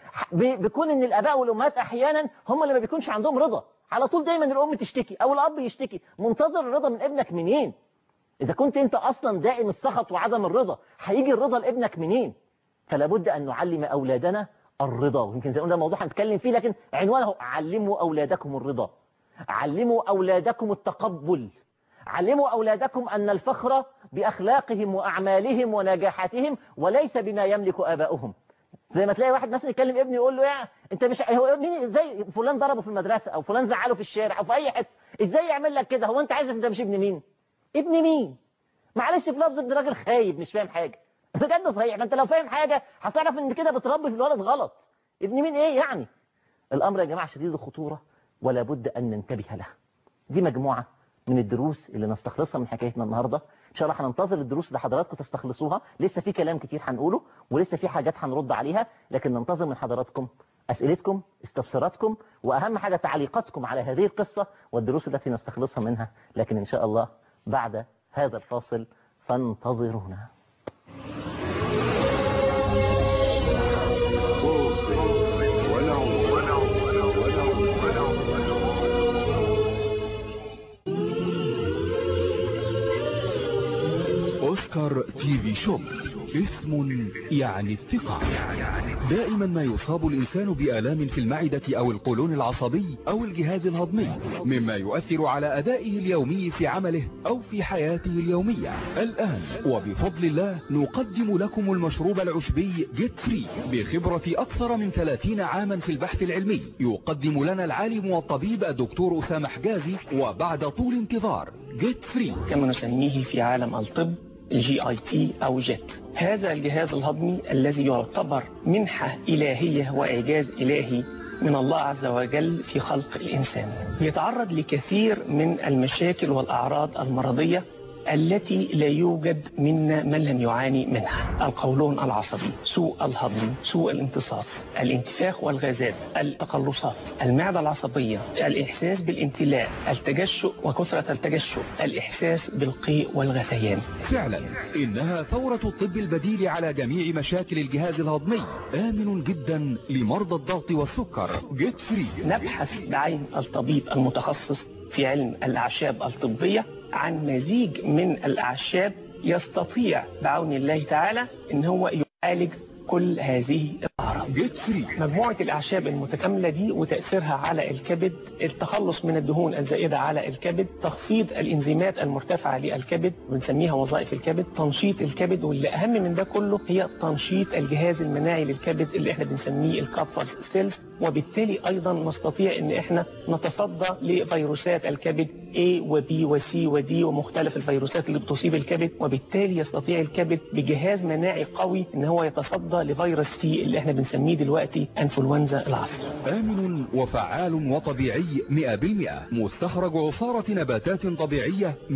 بيكون ان الاباء والامهات احيانا هم اللي ما بيكونش عندهم رضا على طول دايما الام تشتكي او الاب يشتكي منتظر الرضا من ابنك منين إذا كنت أنت أصلا دائم السخط وعدم الرضا هيجي الرضا لابنك منين فلا بد أن نعلم أولادنا الرضا ويمكن زي ده موضوع هنتكلم فيه لكن عنوانه علموا أولادكم الرضا علموا أولادكم التقبل علموا أولادكم أن الفخر بأخلاقهم وأعمالهم ونجاحاتهم وليس بما يملك آباؤهم زي ما تلاقي واحد مثلا يكلم ابني يقول له يا انت مش هو ابني ازاي فلان ضربه في المدرسه او فلان زعله في الشارع او في اي حته ازاي يعمل لك كده هو انت عايز انت مش ابن مين ابن مين معلش في لفظ ابن راجل خايب مش فاهم حاجة بجد صحيح ما انت لو فاهم حاجة هتعرف ان كده بتربي في الولد غلط ابن مين ايه يعني الامر يا جماعة شديد الخطورة ولا بد ان ننتبه له دي مجموعة من الدروس اللي نستخلصها من حكايتنا النهاردة ان شاء الله هننتظر الدروس اللي حضراتكم تستخلصوها لسه في كلام كتير هنقوله ولسه في حاجات هنرد عليها لكن ننتظر من حضراتكم أسئلتكم استفساراتكم وأهم حاجة تعليقاتكم على هذه القصة والدروس التي نستخلصها منها لكن إن شاء الله بعد هذا الفاصل فانتظرونا أوسكار تي في شوب اسم يعني الثقة دائما ما يصاب الإنسان بآلام في المعدة أو القولون العصبي أو الجهاز الهضمي مما يؤثر على أدائه اليومي في عمله أو في حياته اليومية الآن وبفضل الله نقدم لكم المشروب العشبي جيت فري بخبرة أكثر من 30 عاما في البحث العلمي يقدم لنا العالم والطبيب الدكتور أسامة حجازي وبعد طول انتظار جيت فري كما نسميه في عالم الطب الجي اي تي او جيت هذا الجهاز الهضمي الذي يعتبر منحة إلهية وإعجاز إلهي من الله عز وجل في خلق الإنسان يتعرض لكثير من المشاكل والأعراض المرضية التي لا يوجد منا من لم يعاني منها القولون العصبي سوء الهضم سوء الامتصاص الانتفاخ والغازات التقلصات المعدة العصبية الإحساس بالامتلاء التجشؤ وكثرة التجشؤ الإحساس بالقيء والغثيان فعلا إنها ثورة الطب البديل على جميع مشاكل الجهاز الهضمي آمن جدا لمرضى الضغط والسكر جيت فري نبحث بعين الطبيب المتخصص في علم الأعشاب الطبية عن مزيج من الأعشاب يستطيع بعون الله تعالى ان هو يعالج كل هذه الأعراض جيت فري مجموعة الأعشاب المتكاملة دي وتأثيرها على الكبد التخلص من الدهون الزائدة على الكبد تخفيض الإنزيمات المرتفعة للكبد بنسميها وظائف الكبد تنشيط الكبد واللي أهم من ده كله هي تنشيط الجهاز المناعي للكبد اللي احنا بنسميه الكابفر سيلز وبالتالي أيضا نستطيع ان احنا نتصدى لفيروسات الكبد A و B و C و D ومختلف الفيروسات اللي بتصيب الكبد وبالتالي يستطيع الكبد بجهاز مناعي قوي ان هو يتصدى لفيروس سي اللي احنا بنسميه دلوقتي انفلونزا العصر آمن وفعال وطبيعي 100% مستخرج عصارة نباتات طبيعية 100%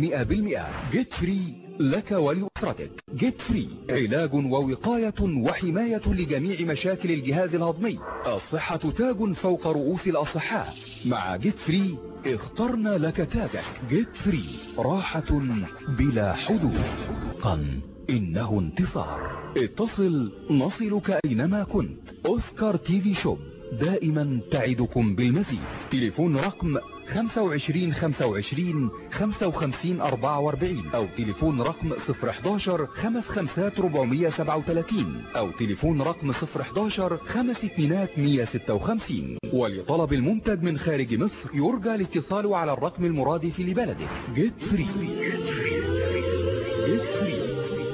جيت فري لك ولأسرتك جيت فري علاج ووقاية وحماية لجميع مشاكل الجهاز الهضمي الصحة تاج فوق رؤوس الأصحاء مع جيت فري اخترنا لك تاجك جيت فري راحة بلا حدود قن إنه انتصار اتصل نصلك أينما كنت أوسكار تي في شوب دائما تعدكم بالمزيد تليفون رقم 25 25 55 44 أو تليفون رقم 011 55 437 أو تليفون رقم 011 5 2 156 ولطلب المنتج من خارج مصر يرجى الاتصال على الرقم المرادف لبلدك جيت فري جيت فري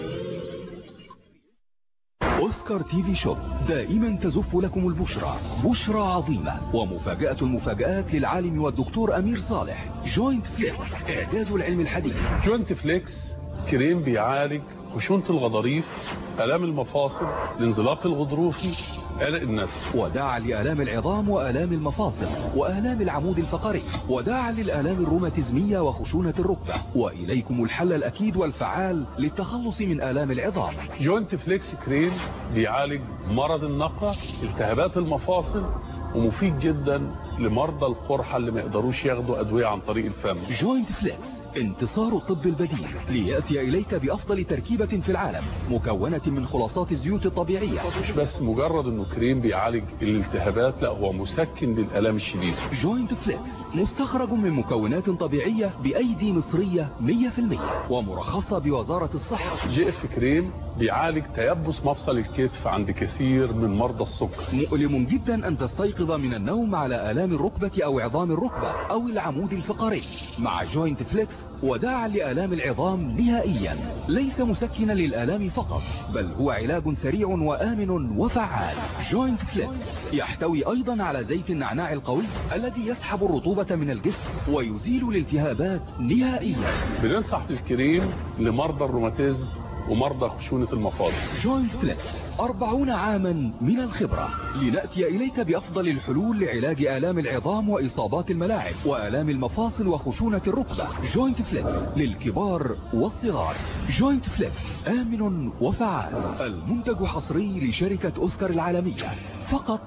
أوسكار تي في شوب دائما تزف لكم البشرى بشرى عظيمة ومفاجأة المفاجآت للعالم والدكتور أمير صالح جوينت فليكس إعجاز العلم الحديث جوينت فليكس كريم بيعالج خشونة الغضاريف آلام المفاصل الانزلاق الغضروفي قلق النسل وداعا لآلام العظام وآلام المفاصل وآلام العمود الفقري وداعا للآلام الروماتيزمية وخشونة الركبة وإليكم الحل الأكيد والفعال للتخلص من آلام العظام جوينت فليكس كريم بيعالج مرض النقع التهابات المفاصل ومفيد جدا لمرضى القرحة اللي ما يقدروش ياخدوا أدوية عن طريق الفم جوينت فليكس انتصار الطب البديل ليأتي إليك بأفضل تركيبة في العالم مكونة من خلاصات الزيوت الطبيعية مش بس مجرد انه كريم بيعالج الالتهابات لا هو مسكن للآلام الشديدة جوينت فليكس مستخرج من مكونات طبيعية بأيدي مصرية 100% ومرخصة بوزارة الصحة جي اف كريم بيعالج تيبس مفصل الكتف عند كثير من مرضى السكر مؤلم جدا أن تستيقظ من النوم على آلام الركبة أو عظام الركبة أو العمود الفقري مع جوينت فليكس وداعا لآلام العظام نهائيا ليس مسكنا للآلام فقط بل هو علاج سريع وآمن وفعال جوينت فليكس يحتوي أيضا على زيت النعناع القوي الذي يسحب الرطوبة من الجسم ويزيل الالتهابات نهائيا بننصح بالكريم لمرضى الروماتيزم ومرضى خشونة المفاصل جوينت فليكس أربعون عاما من الخبرة لنأتي إليك بأفضل الحلول لعلاج آلام العظام وإصابات الملاعب وآلام المفاصل وخشونة الركبة جوينت فليكس للكبار والصغار جوينت فليكس آمن وفعال المنتج حصري لشركة أوسكار العالمية فقط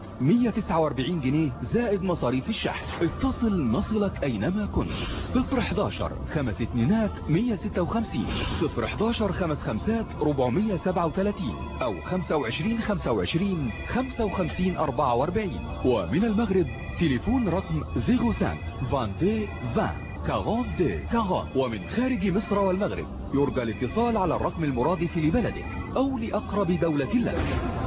149 جنيه زائد مصاريف الشحن اتصل نصلك أينما كنت 011 خمس اتنينات 156 011 خمس خمسات 437 أو 25 25 55 44 ومن المغرب تليفون رقم 05 22 20 40 دي 40 ومن خارج مصر والمغرب يرجى الاتصال على الرقم المرادف لبلدك أو لأقرب دولة لك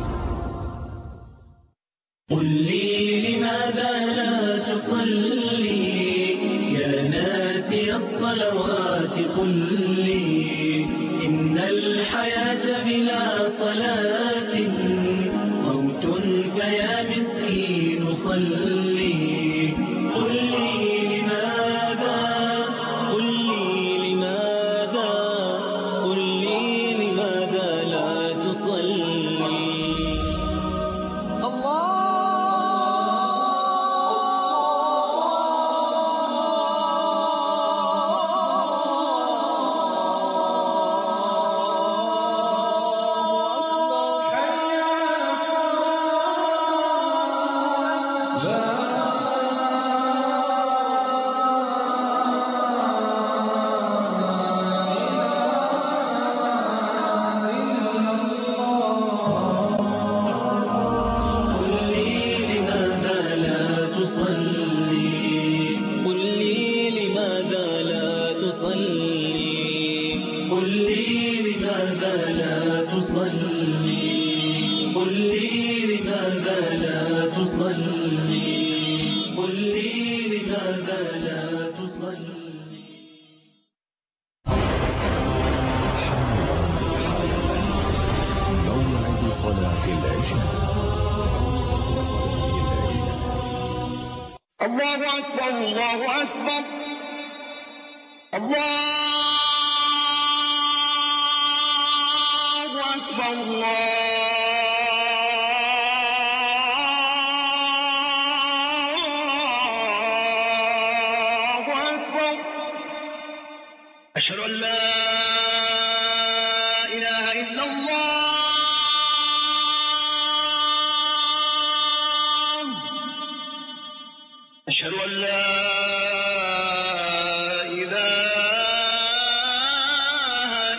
قل لي لماذا لا تصلي يا ناسي الصلوات قل لي إن الحياة بلا صلاة موت فيا مسكين صلي قل لي لماذا قل لي لماذا قل لي لماذا لا تصلي قل لي لماذا لا تصلي قل لي لماذا لا تصلي قل لي لماذا لا تصلي قل لي لماذا لا تصلي قل لي لماذا لا تصلي موعد صلاة العشاء الله أكبر الله أكبر الله أكبر الله أكبر أشهد أن لا إله إلا الله أشهد أن لا إله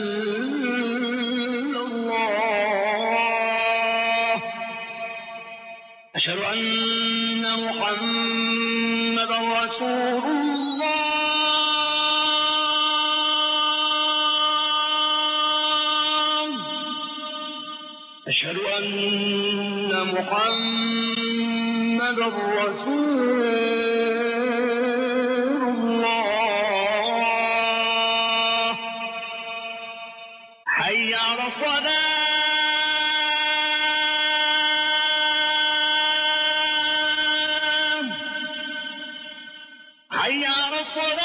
إلا الله أشهد أن محمدا رسول الله أشهد أن محمدا رسول الله حي على الصلاة حي على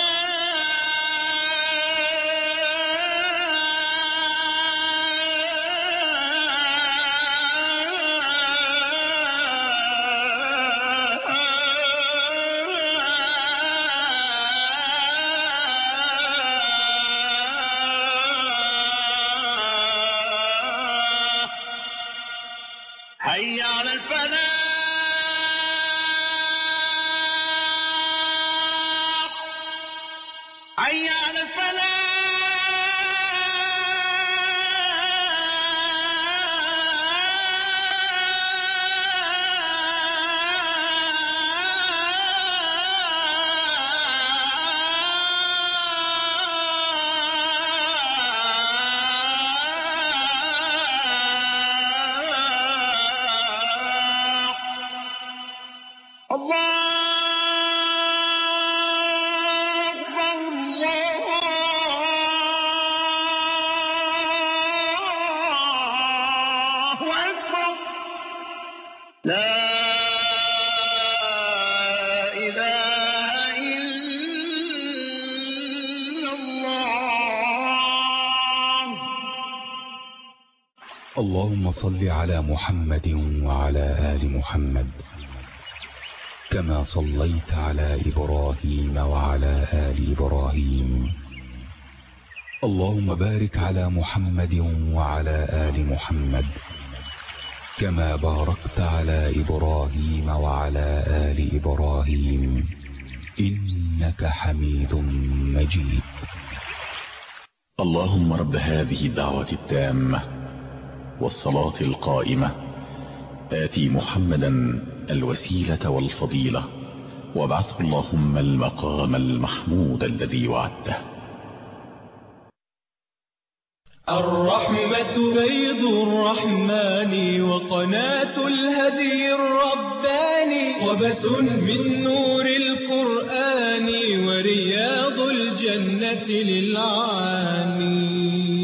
الصلاة حي على الفلاح حي على الفلاح الله أكبر الله أكبر لا إله إلا الله اللهم صل على محمد وعلى آل محمد كما صليت على إبراهيم وعلى آل إبراهيم اللهم بارك على محمد وعلى آل محمد كما باركت على إبراهيم وعلى آل إبراهيم إنك حميد مجيد اللهم رب هذه الدعوة التامة والصلاة القائمة آتي محمدا الوسيلة والفضيلة وابعثه اللهم المقام المحمود الذي وعدته الرحمة بيض الرحمن وقناة الهدي الرباني وبس من نور القرآن ورياض الجنة للعاني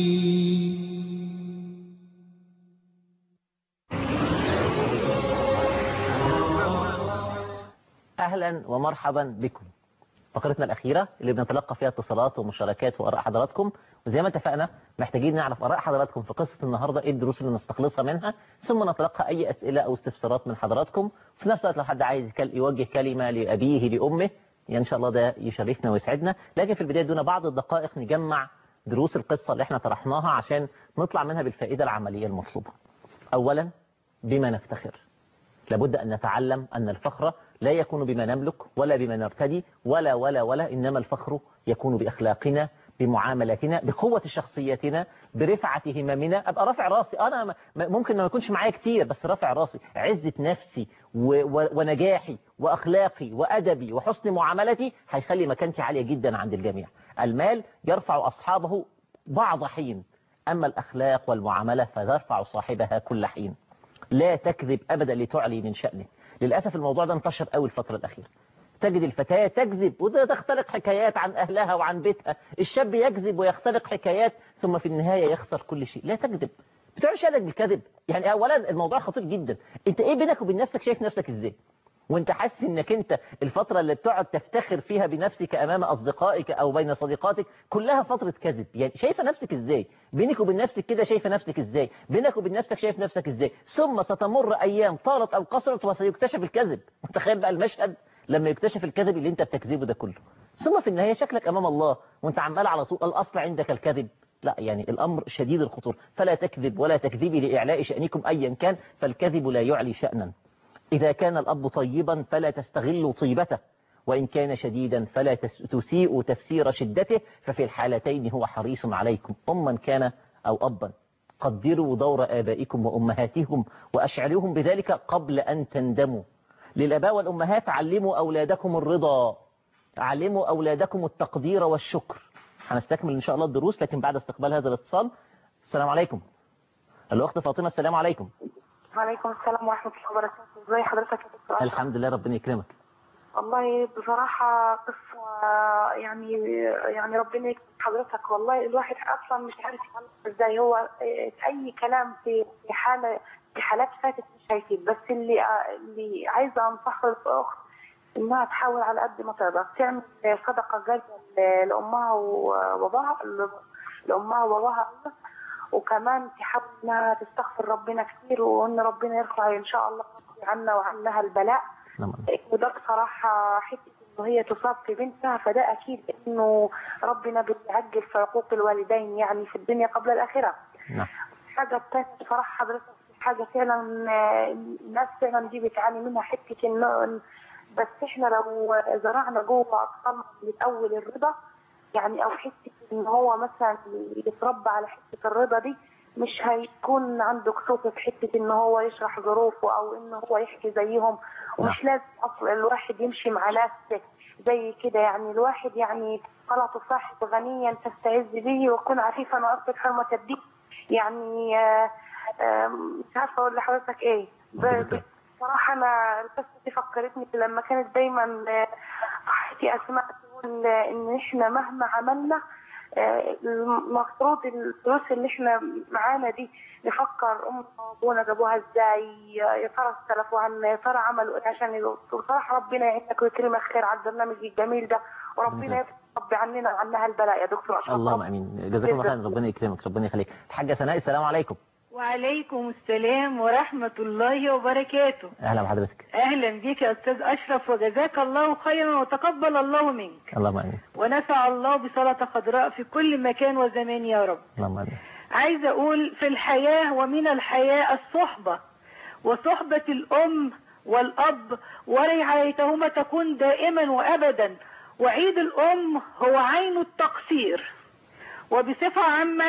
أهلا ومرحبا بكم فقرتنا الأخيرة اللي بنتلقى فيها اتصالات ومشاركات وآراء حضراتكم وزي ما اتفقنا محتاجين نعرف آراء حضراتكم في قصة النهاردة إيه الدروس اللي نستخلصها منها ثم نتلقى أي أسئلة أو استفسارات من حضراتكم في نفس الوقت لو حد عايز يكل- يوجه كلمة لأبيه لأمه يعني إن شاء الله ده يشرفنا ويسعدنا لكن في البداية دون بعض الدقائق نجمع دروس القصة اللي احنا طرحناها عشان نطلع منها بالفائدة العملية المطلوبة أولا بما نفتخر لابد أن نتعلم أن الفخر لا يكون بما نملك ولا بما نرتدي ولا ولا ولا إنما الفخر يكون بأخلاقنا بمعاملاتنا بقوة شخصيتنا برفعة هممنا أبقى رافع راسي أنا م- م- ممكن ما يكونش معايا كتير بس رافع راسي عزة نفسي و- و- ونجاحي وأخلاقي وأدبي وحسن معاملتي هيخلي مكانتي عالية جدا عند الجميع المال يرفع أصحابه بعض حين أما الأخلاق والمعاملة فترفع صاحبها كل حين لا تكذب أبدا لتعلي من شأنك للأسف الموضوع ده انتشر قوي الفترة الأخيرة تجد الفتاة تكذب وده تختلق حكايات عن أهلها وعن بيتها الشاب يكذب ويختلق حكايات ثم في النهاية يخسر كل شيء لا تكذب بتعمل شأنك بالكذب يعني أولا الموضوع خطير جدا انت ايه بينك وبين نفسك شايف نفسك ازاي وانت حاسس انك انت الفترة اللي بتقعد تفتخر فيها بنفسك امام اصدقائك او بين صديقاتك كلها فترة كذب يعني شايفة نفسك ازاي بينك وبين نفسك كده شايفة نفسك ازاي بينك وبين نفسك شايف نفسك ازاي ثم ستمر ايام طالت او قصرت وسيكتشف الكذب تخيل بقى المشهد لما يكتشف الكذب اللي انت بتكذبه ده كله ثم في النهاية شكلك امام الله وانت عمال على طول الاصل عندك الكذب لا يعني الأمر شديد الخطورة فلا تكذب ولا تكذبي لإعلاء شأنكم أيا كان فالكذب لا يعلي شأنا إذا كان الأب طيبا فلا تستغلوا طيبته وإن كان شديدا فلا تس- تسيئوا تفسير شدته ففي الحالتين هو حريص عليكم أما كان أو أبا قدروا دور آبائكم وأمهاتهم وأشعرهم بذلك قبل أن تندموا للآباء والأمهات علموا أولادكم الرضا علموا أولادكم التقدير والشكر هنستكمل إن شاء الله الدروس لكن بعد استقبال هذا الاتصال السلام عليكم الأخت فاطمة السلام عليكم وعليكم السلام ورحمة الله وبركاته ازي حضرتك يا دكتور أشرف؟ الحمد لله ربنا يكرمك والله بصراحة قصة يعني يعني ربنا يكرم حضرتك والله الواحد أصلا مش عارف يعمل ازاي هو أي كلام في في حالة في حالات فاتت مش هيفيد بس اللي اللي عايزة أنصحه الأخت إنها تحاول على قد ما تقدر تعمل صدقة جارية لأمها وباباها لأمها وباباها وكمان تحاول انها تستغفر ربنا كتير وان ربنا يرفع ان شاء الله عنا وعنها البلاء نعم. وده بصراحة حتة انه هي تصاب في بنتها فده اكيد انه ربنا بيعجل في عقوق الوالدين يعني في الدنيا قبل الاخرة نعم الحاجة الثانية بصراحة حضرتك حاجة فعلا آه، الناس فعلا دي بتعاني منها حتة انه بس احنا لو زرعنا جوه اطفالنا من اول الرضا يعني او حته ان هو مثلا يتربى على حته الرضا دي مش هيكون عنده كسوف في حته ان هو يشرح ظروفه او ان هو يحكي زيهم ومش لازم اصلا الواحد يمشي مع ناس زي كده يعني الواحد يعني قال تصاحب غنيا تستعز به وكن عفيفا واصبر حرمة الدين يعني آه، آه، مش عارفه اقول لحضرتك ايه ب- ب- بصراحه انا القصه دي فكرتني لما كانت دايما آه، صاحبتي اسماء تقول آه، ان احنا مهما عملنا آه، المفروض الفلوس اللي احنا معانا دي نفكر امنا وابونا جابوها ازاي يا ترى استلفوا عنا يا ترى عملوا ايه عشان يبقوا- بصراحه ربنا يعينك ويكرمك خير على البرنامج الجميل ده وربنا يربي عننا وعنها البلاء يا دكتور اشرف اللهم امين جزاكم الله خيرا ربنا يكرمك ربنا يخليك الحاجه سناء السلام عليكم وعليكم السلام ورحمة الله وبركاته اهلا بحضرتك أهلا بك يا أستاذ أشرف وجزاك الله خيرا وتقبل الله منك اللهم امين ونفع الله بصلاة خضراء في كل مكان وزمان يا رب اللهم امين عايزة أقول في الحياة ومن الحياة الصحبة وصحبة الأم والأب ورعايتهما تكون دائما وأبدا وعيد الأم هو عين التقصير وبصفة عامة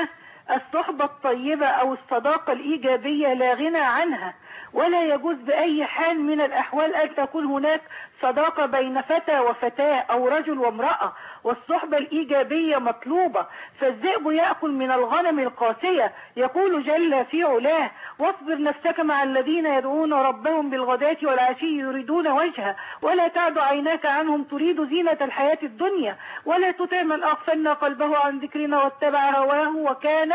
الصحبة الطيبة أو الصداقة الإيجابية لا غنى عنها ولا يجوز بأي حال من الأحوال أن تكون هناك صداقة بين فتى وفتاة أو رجل وامرأة والصحبة الإيجابية مطلوبة فالذئب يأكل من الغنم القاسية يقول جل في علاه واصبر نفسك مع الذين يدعون ربهم بالغداة والعشي يريدون وجهه ولا تعد عيناك عنهم تريد زينة الحياة الدنيا ولا تطع من أغفلنا قلبه عن ذكرنا واتبع هواه وكان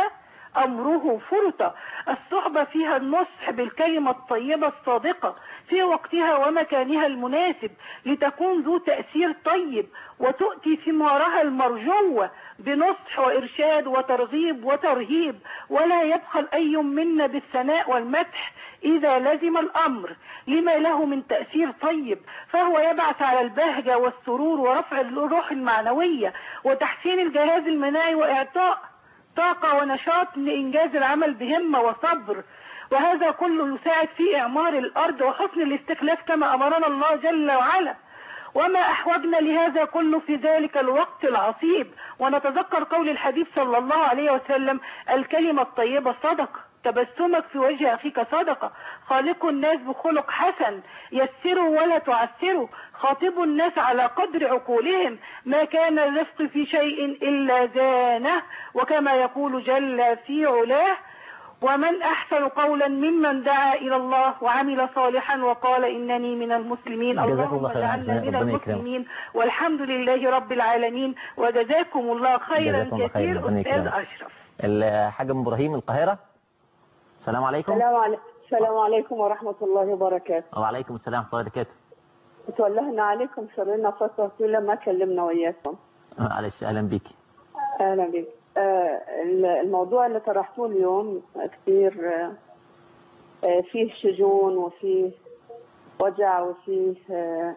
أمره فرطا الصحبة فيها النصح بالكلمة الطيبة الصادقة في وقتها ومكانها المناسب لتكون ذو تأثير طيب وتؤتي ثمارها المرجوة بنصح وإرشاد وترغيب وترهيب ولا يبخل أي منا بالثناء والمدح إذا لزم الأمر لما له من تأثير طيب فهو يبعث على البهجة والسرور ورفع الروح المعنوية وتحسين الجهاز المناعي وإعطاء طاقة ونشاط لإنجاز العمل بهمة وصبر وهذا كله يساعد في إعمار الأرض وحسن الاستخلاف كما أمرنا الله جل وعلا وما أحوجنا لهذا كله في ذلك الوقت العصيب ونتذكر قول الحبيب صلى الله عليه وسلم الكلمة الطيبة صدقة تبسمك في وجه أخيك صدقة خالقوا الناس بخلق حسن يسروا ولا تعسروا خاطبوا الناس على قدر عقولهم ما كان الرفق في شيء إلا زانه وكما يقول جل في علاه ومن أحسن قولا ممن دعا إلى الله وعمل صالحا وقال إنني من المسلمين جزاكم اللهم الله خيرا. اجعلنا من ربنا يكرمك. المسلمين والحمد لله رب العالمين وجزاكم الله خيرا جزاكم الله خيرا. كثير ربنا أستاذ يكرمك. أشرف الحاج ام ابراهيم القاهرة السلام عليكم السلام عليكم السلام عليكم ورحمة الله وبركاته وعليكم السلام ورحمة الله وبركاته تولهنا عليكم صرنا فترة طويلة ما كلمنا وياكم معلش اهلا بيك أهلا بك آه، الموضوع اللي طرحتوه اليوم كثير آه، آه، فيه شجون وفيه وجع وفيه آه،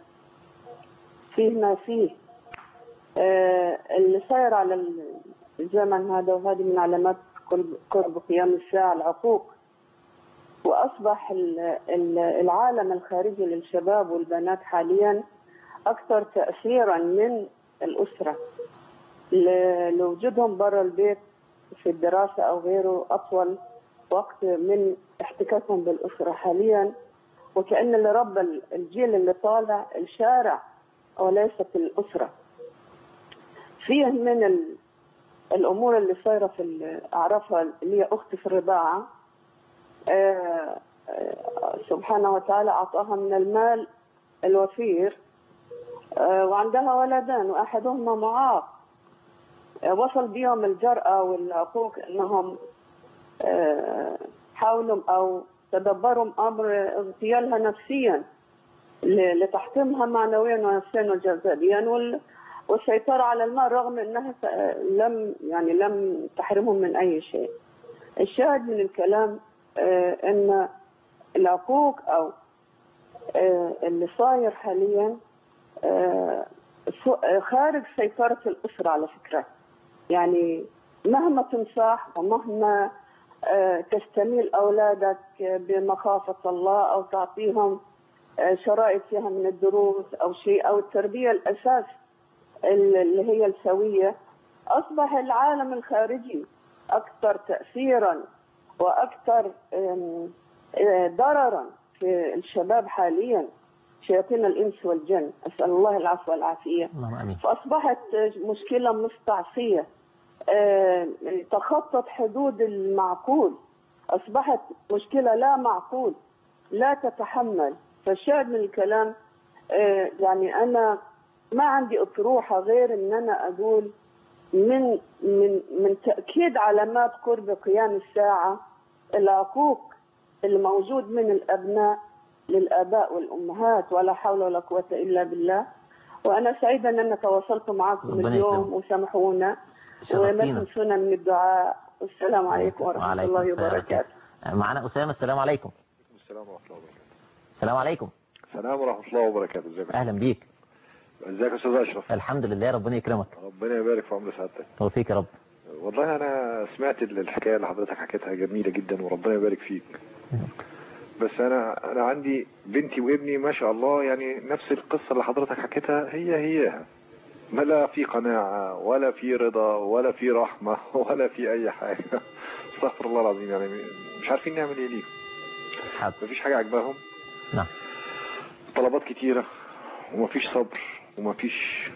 فيه ما فيه آه، اللي صاير على الزمن هذا وهذه من علامات قرب- قرب قيام الساعة العقوق وأصبح ال- ال- العالم الخارجي للشباب والبنات حاليا أكثر تأثيرا من الأسرة ل- لوجودهم برا البيت في الدراسة أو غيره أطول وقت من احتكاكهم بالأسرة حاليا وكأن اللي ربى ال- الجيل اللي طالع الشارع وليست الأسرة فيه من ال- الأمور اللي صايرة في ال- أعرفها اللي هي أختي في الرضاعة آه، آه، سبحانه وتعالى أعطاها من المال الوفير آه، وعندها ولدان وأحدهما معاق آه، وصل بيهم الجرأة والعقوق أنهم آه، حاولوا أو تدبروا أمر اغتيالها نفسيا ل- لتحطيمها معنويا ونفسيا وجسديا وال- والسيطرة على المال رغم أنها س- لم يعني لم تحرمهم من أي شيء الشاهد من الكلام آه، أن العقوق أو آه، اللي صاير حاليا آه، سو- آه، خارج سيطرة الأسرة على فكرة يعني مهما تنصح ومهما آه، تستميل أولادك بمخافة الله أو تعطيهم آه، شرائط فيها من الدروس أو شيء أو التربية الأساس اللي هي السوية أصبح العالم الخارجي أكثر تأثيرا وأكثر آم، آه، ضررا في الشباب حاليا شياطين الإنس والجن أسأل الله العفو والعافية اللهم امين فأصبحت مشكلة مستعصية آه، تخطت حدود المعقول أصبحت مشكلة لا معقول لا تتحمل فالشاهد من الكلام آه، يعني أنا ما عندي أطروحة غير أن أنا أقول من من من تأكيد علامات قرب قيام الساعة العقوق الموجود من الأبناء للآباء والأمهات ولا حول ولا قوة إلا بالله وأنا سعيدة أن أنا تواصلت معكم ربنا اليوم يكرمك. وسامحونا وما شرفتينا تنسونا من الدعاء والسلام عليكم ورحمة وعليكم الله السلام وبركاته معنا أسامة السلام عليكم السلام ورحمة الله وبركاته السلام عليكم السلام ورحمة الله وبركاته ازيك أهلا بيك ازيك يا استاذ اشرف الحمد لله ربنا يكرمك ربنا يبارك في عمر سعادتك توفيق يا رب والله انا سمعت الحكايه اللي حضرتك حكيتها جميله جدا وربنا يبارك فيك بس انا انا عندي بنتي وابني ما شاء الله يعني نفس القصه اللي حضرتك حكيتها هي هيها ما لا في قناعه ولا في رضا ولا في رحمه ولا في اي حاجه استغفر الله العظيم يعني مش عارفين نعمل ايه ليه مفيش حاجة عجباهم نعم طلبات كتيرة ومفيش صبر ومفيش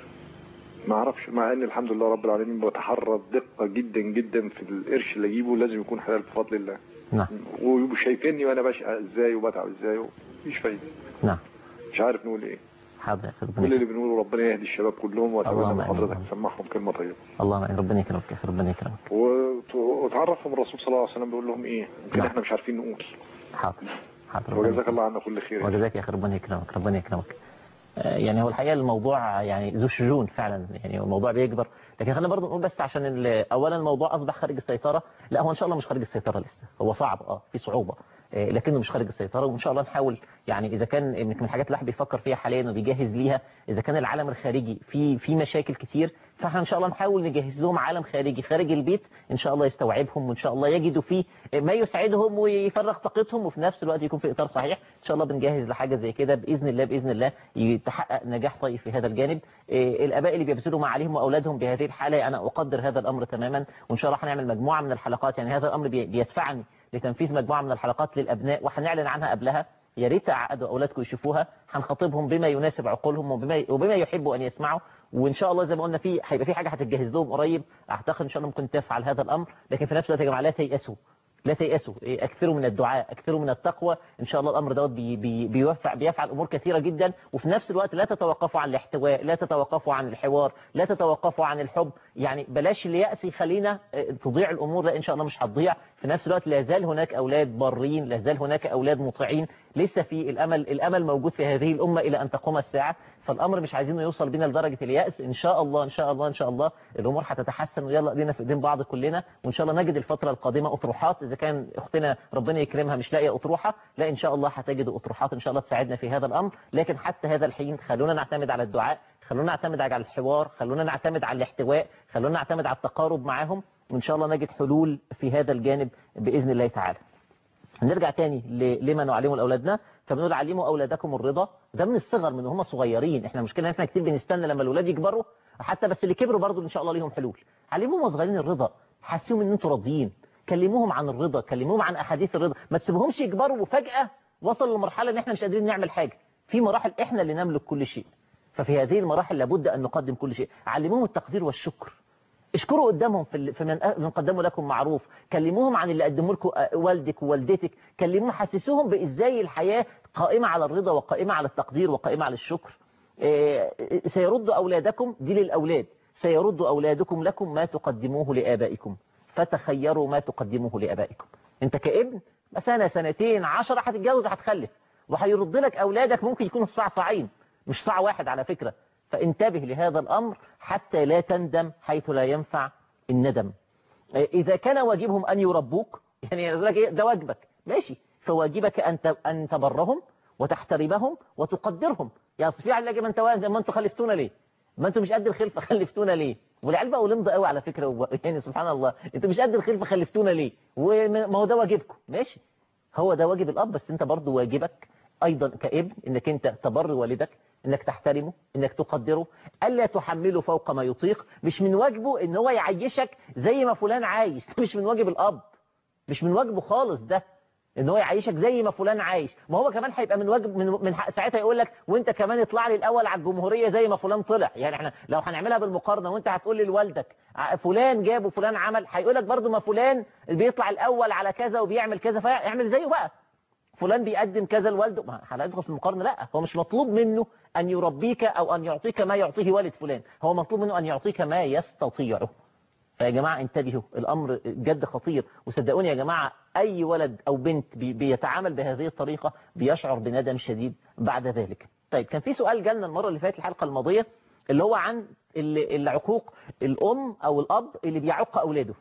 ما اعرفش مع ان الحمد لله رب العالمين بتحرى دقة جدا جدا في القرش اللي اجيبه لازم يكون حلال بفضل الله نعم ويبقوا شايفيني وانا بشقى ازاي وبتعب ازاي مفيش فايدة نعم مش عارف نقول ايه حاضر يا أخي، ربنا كل اللي يكرمك. بنقوله ربنا يهدي الشباب كلهم واتمنى اللهم من آمين. حضرتك تسمعهم كلمة طيبة اللهم آمين. ربنا يكرمك يا أخي، ربنا يكرمك وت- وتعرفهم الرسول صلى الله عليه وسلم بيقول لهم ايه يمكن نعم. احنا مش عارفين نقول حاضر حاضر ربنا وجزاك الله عنا كل خير وجزاك يا اخي ربنا يكرمك ربنا يكرمك آه، يعني هو الحقيقه الموضوع يعني ذو شجون فعلا يعني هو الموضوع بيكبر لكن خلينا برضه نقول بس عشان ال- اولا الموضوع اصبح خارج السيطره لا هو ان شاء الله مش خارج السيطره لسه هو صعب اه في صعوبه آه، لكنه مش خارج السيطره وان شاء الله نحاول يعني اذا كان من الحاجات اللي الواحد بيفكر فيها حاليا وبيجهز ليها اذا كان العالم الخارجي في في مشاكل كتير فاحنا ان شاء الله نحاول نجهز لهم عالم خارجي خارج البيت ان شاء الله يستوعبهم وان شاء الله يجدوا فيه ما يسعدهم ويفرغ طاقتهم وفي نفس الوقت يكون في اطار صحيح ان شاء الله بنجهز لحاجه زي كده باذن الله باذن الله يتحقق نجاح طيب في هذا الجانب إيه، الاباء اللي بيبذلوا ما عليهم واولادهم بهذه الحاله انا اقدر هذا الامر تماما وان شاء الله هنعمل مجموعه من الحلقات يعني هذا الامر بي- بيدفعني لتنفيذ مجموعه من الحلقات للابناء وهنعلن عنها قبلها يا ريت تعقدوا اولادكم يشوفوها هنخاطبهم بما يناسب عقولهم وبما وبما يحبوا ان يسمعوا وان شاء الله زي ما قلنا في هيبقى في حاجه هتتجهز لهم قريب اعتقد ان شاء الله ممكن تفعل هذا الامر لكن في نفس الوقت يا جماعه لا تيأسوا لا تيأسوا إيه، اكثروا من الدعاء اكثروا من التقوى ان شاء الله الامر دوت بي بي بيوفع بيفعل امور كثيره جدا وفي نفس الوقت لا تتوقفوا عن الاحتواء لا تتوقفوا عن الحوار لا تتوقفوا عن الحب يعني بلاش اليأس يخلينا آه، تضيع الامور لا ان شاء الله مش هتضيع في نفس الوقت لا زال هناك اولاد بارين لا زال هناك اولاد مطيعين لسه في الامل الامل موجود في هذه الامه الى ان تقوم الساعه فالامر مش عايزينه يوصل بينا لدرجه اليأس ان شاء الله ان شاء الله ان شاء الله الامور هتتحسن ويلا ايدينا في ايدين بعض كلنا وان شاء الله نجد الفتره القادمه اطروحات اذا كان اختنا ربنا يكرمها مش لاقيه اطروحه لا ان شاء الله هتجد اطروحات ان شاء الله تساعدنا في هذا الامر لكن حتى هذا الحين خلونا نعتمد على الدعاء خلونا نعتمد على الحوار خلونا نعتمد على الاحتواء خلونا نعتمد على التقارب معاهم وان شاء الله نجد حلول في هذا الجانب باذن الله تعالى نرجع تاني ل- لما نعلمه لاولادنا فبنقول علموا اولادكم الرضا ده من الصغر من هم صغيرين احنا مشكلة احنا كتير بنستنى لما الاولاد يكبروا حتى بس اللي كبروا برضو ان شاء الله ليهم حلول علموهم وهم صغيرين الرضا حسيهم ان انتوا راضيين كلموهم عن الرضا كلموهم عن احاديث الرضا ما تسيبهمش يكبروا وفجأة وصلوا لمرحلة ان احنا مش قادرين نعمل حاجة في مراحل احنا اللي نملك كل شيء ففي هذه المراحل لابد ان نقدم كل شيء علموهم التقدير والشكر اشكروا قدامهم في ال- في من من قدموا لكم معروف كلموهم عن اللي قدموا لكم آه، والدك ووالدتك كلموهم حسسوهم بازاي الحياة قائمة على الرضا وقائمة على التقدير وقائمة على الشكر آه، سيرد أولادكم دي للأولاد سيرد أولادكم لكم ما تقدموه لآبائكم فتخيروا ما تقدموه لآبائكم انت كابن سنة سنتين عشرة هتتجوز وهتخلف وهيرد لك أولادك ممكن يكونوا صعصعين مش صاع واحد على فكرة فانتبه لهذا الأمر حتى لا تندم حيث لا ينفع الندم إذا كان واجبهم أن يربوك يعني يقول لك إيه ده واجبك ماشي فواجبك أن ت- أن تبرهم وتحترمهم وتقدرهم يا أصل في على ما أنت ما أنتوا خلفتونا ليه ما أنتوا مش قد الخلفة خلفتونا ليه والعيال بقوا لمضة قوي على فكرة وب- يعني سبحان الله أنتوا مش قد الخلفة خلفتونا ليه وما هو ده واجبكم ماشي هو ده واجب الأب بس أنت برضو واجبك أيضا كابن أنك أنت تبر والدك انك تحترمه انك تقدره الا تحمله فوق ما يطيق مش من واجبه ان هو يعيشك زي ما فلان عايش مش من واجب الاب مش من واجبه خالص ده ان هو يعيشك زي ما فلان عايش ما هو كمان هيبقى من واجب من, من حق ساعتها يقول لك وانت كمان اطلع لي الاول على الجمهوريه زي ما فلان طلع يعني احنا لو هنعملها بالمقارنه وانت هتقول لي لوالدك ع- فلان جاب وفلان عمل هيقول لك برضه ما فلان بيطلع الاول على كذا وبيعمل كذا فاعمل زيه بقى فلان بيقدم كذا لوالده ما هندخل في المقارنة لا هو مش مطلوب منه أن يربيك أو أن يعطيك ما يعطيه والد فلان هو مطلوب منه أن يعطيك ما يستطيعه فيا جماعة انتبهوا الأمر جد خطير وصدقوني يا جماعة أي ولد أو بنت بي بيتعامل بهذه الطريقة بيشعر بندم شديد بعد ذلك طيب كان في سؤال جالنا المرة اللي فاتت الحلقة الماضية اللي هو عن ال- العقوق الأم أو الأب اللي بيعق أولاده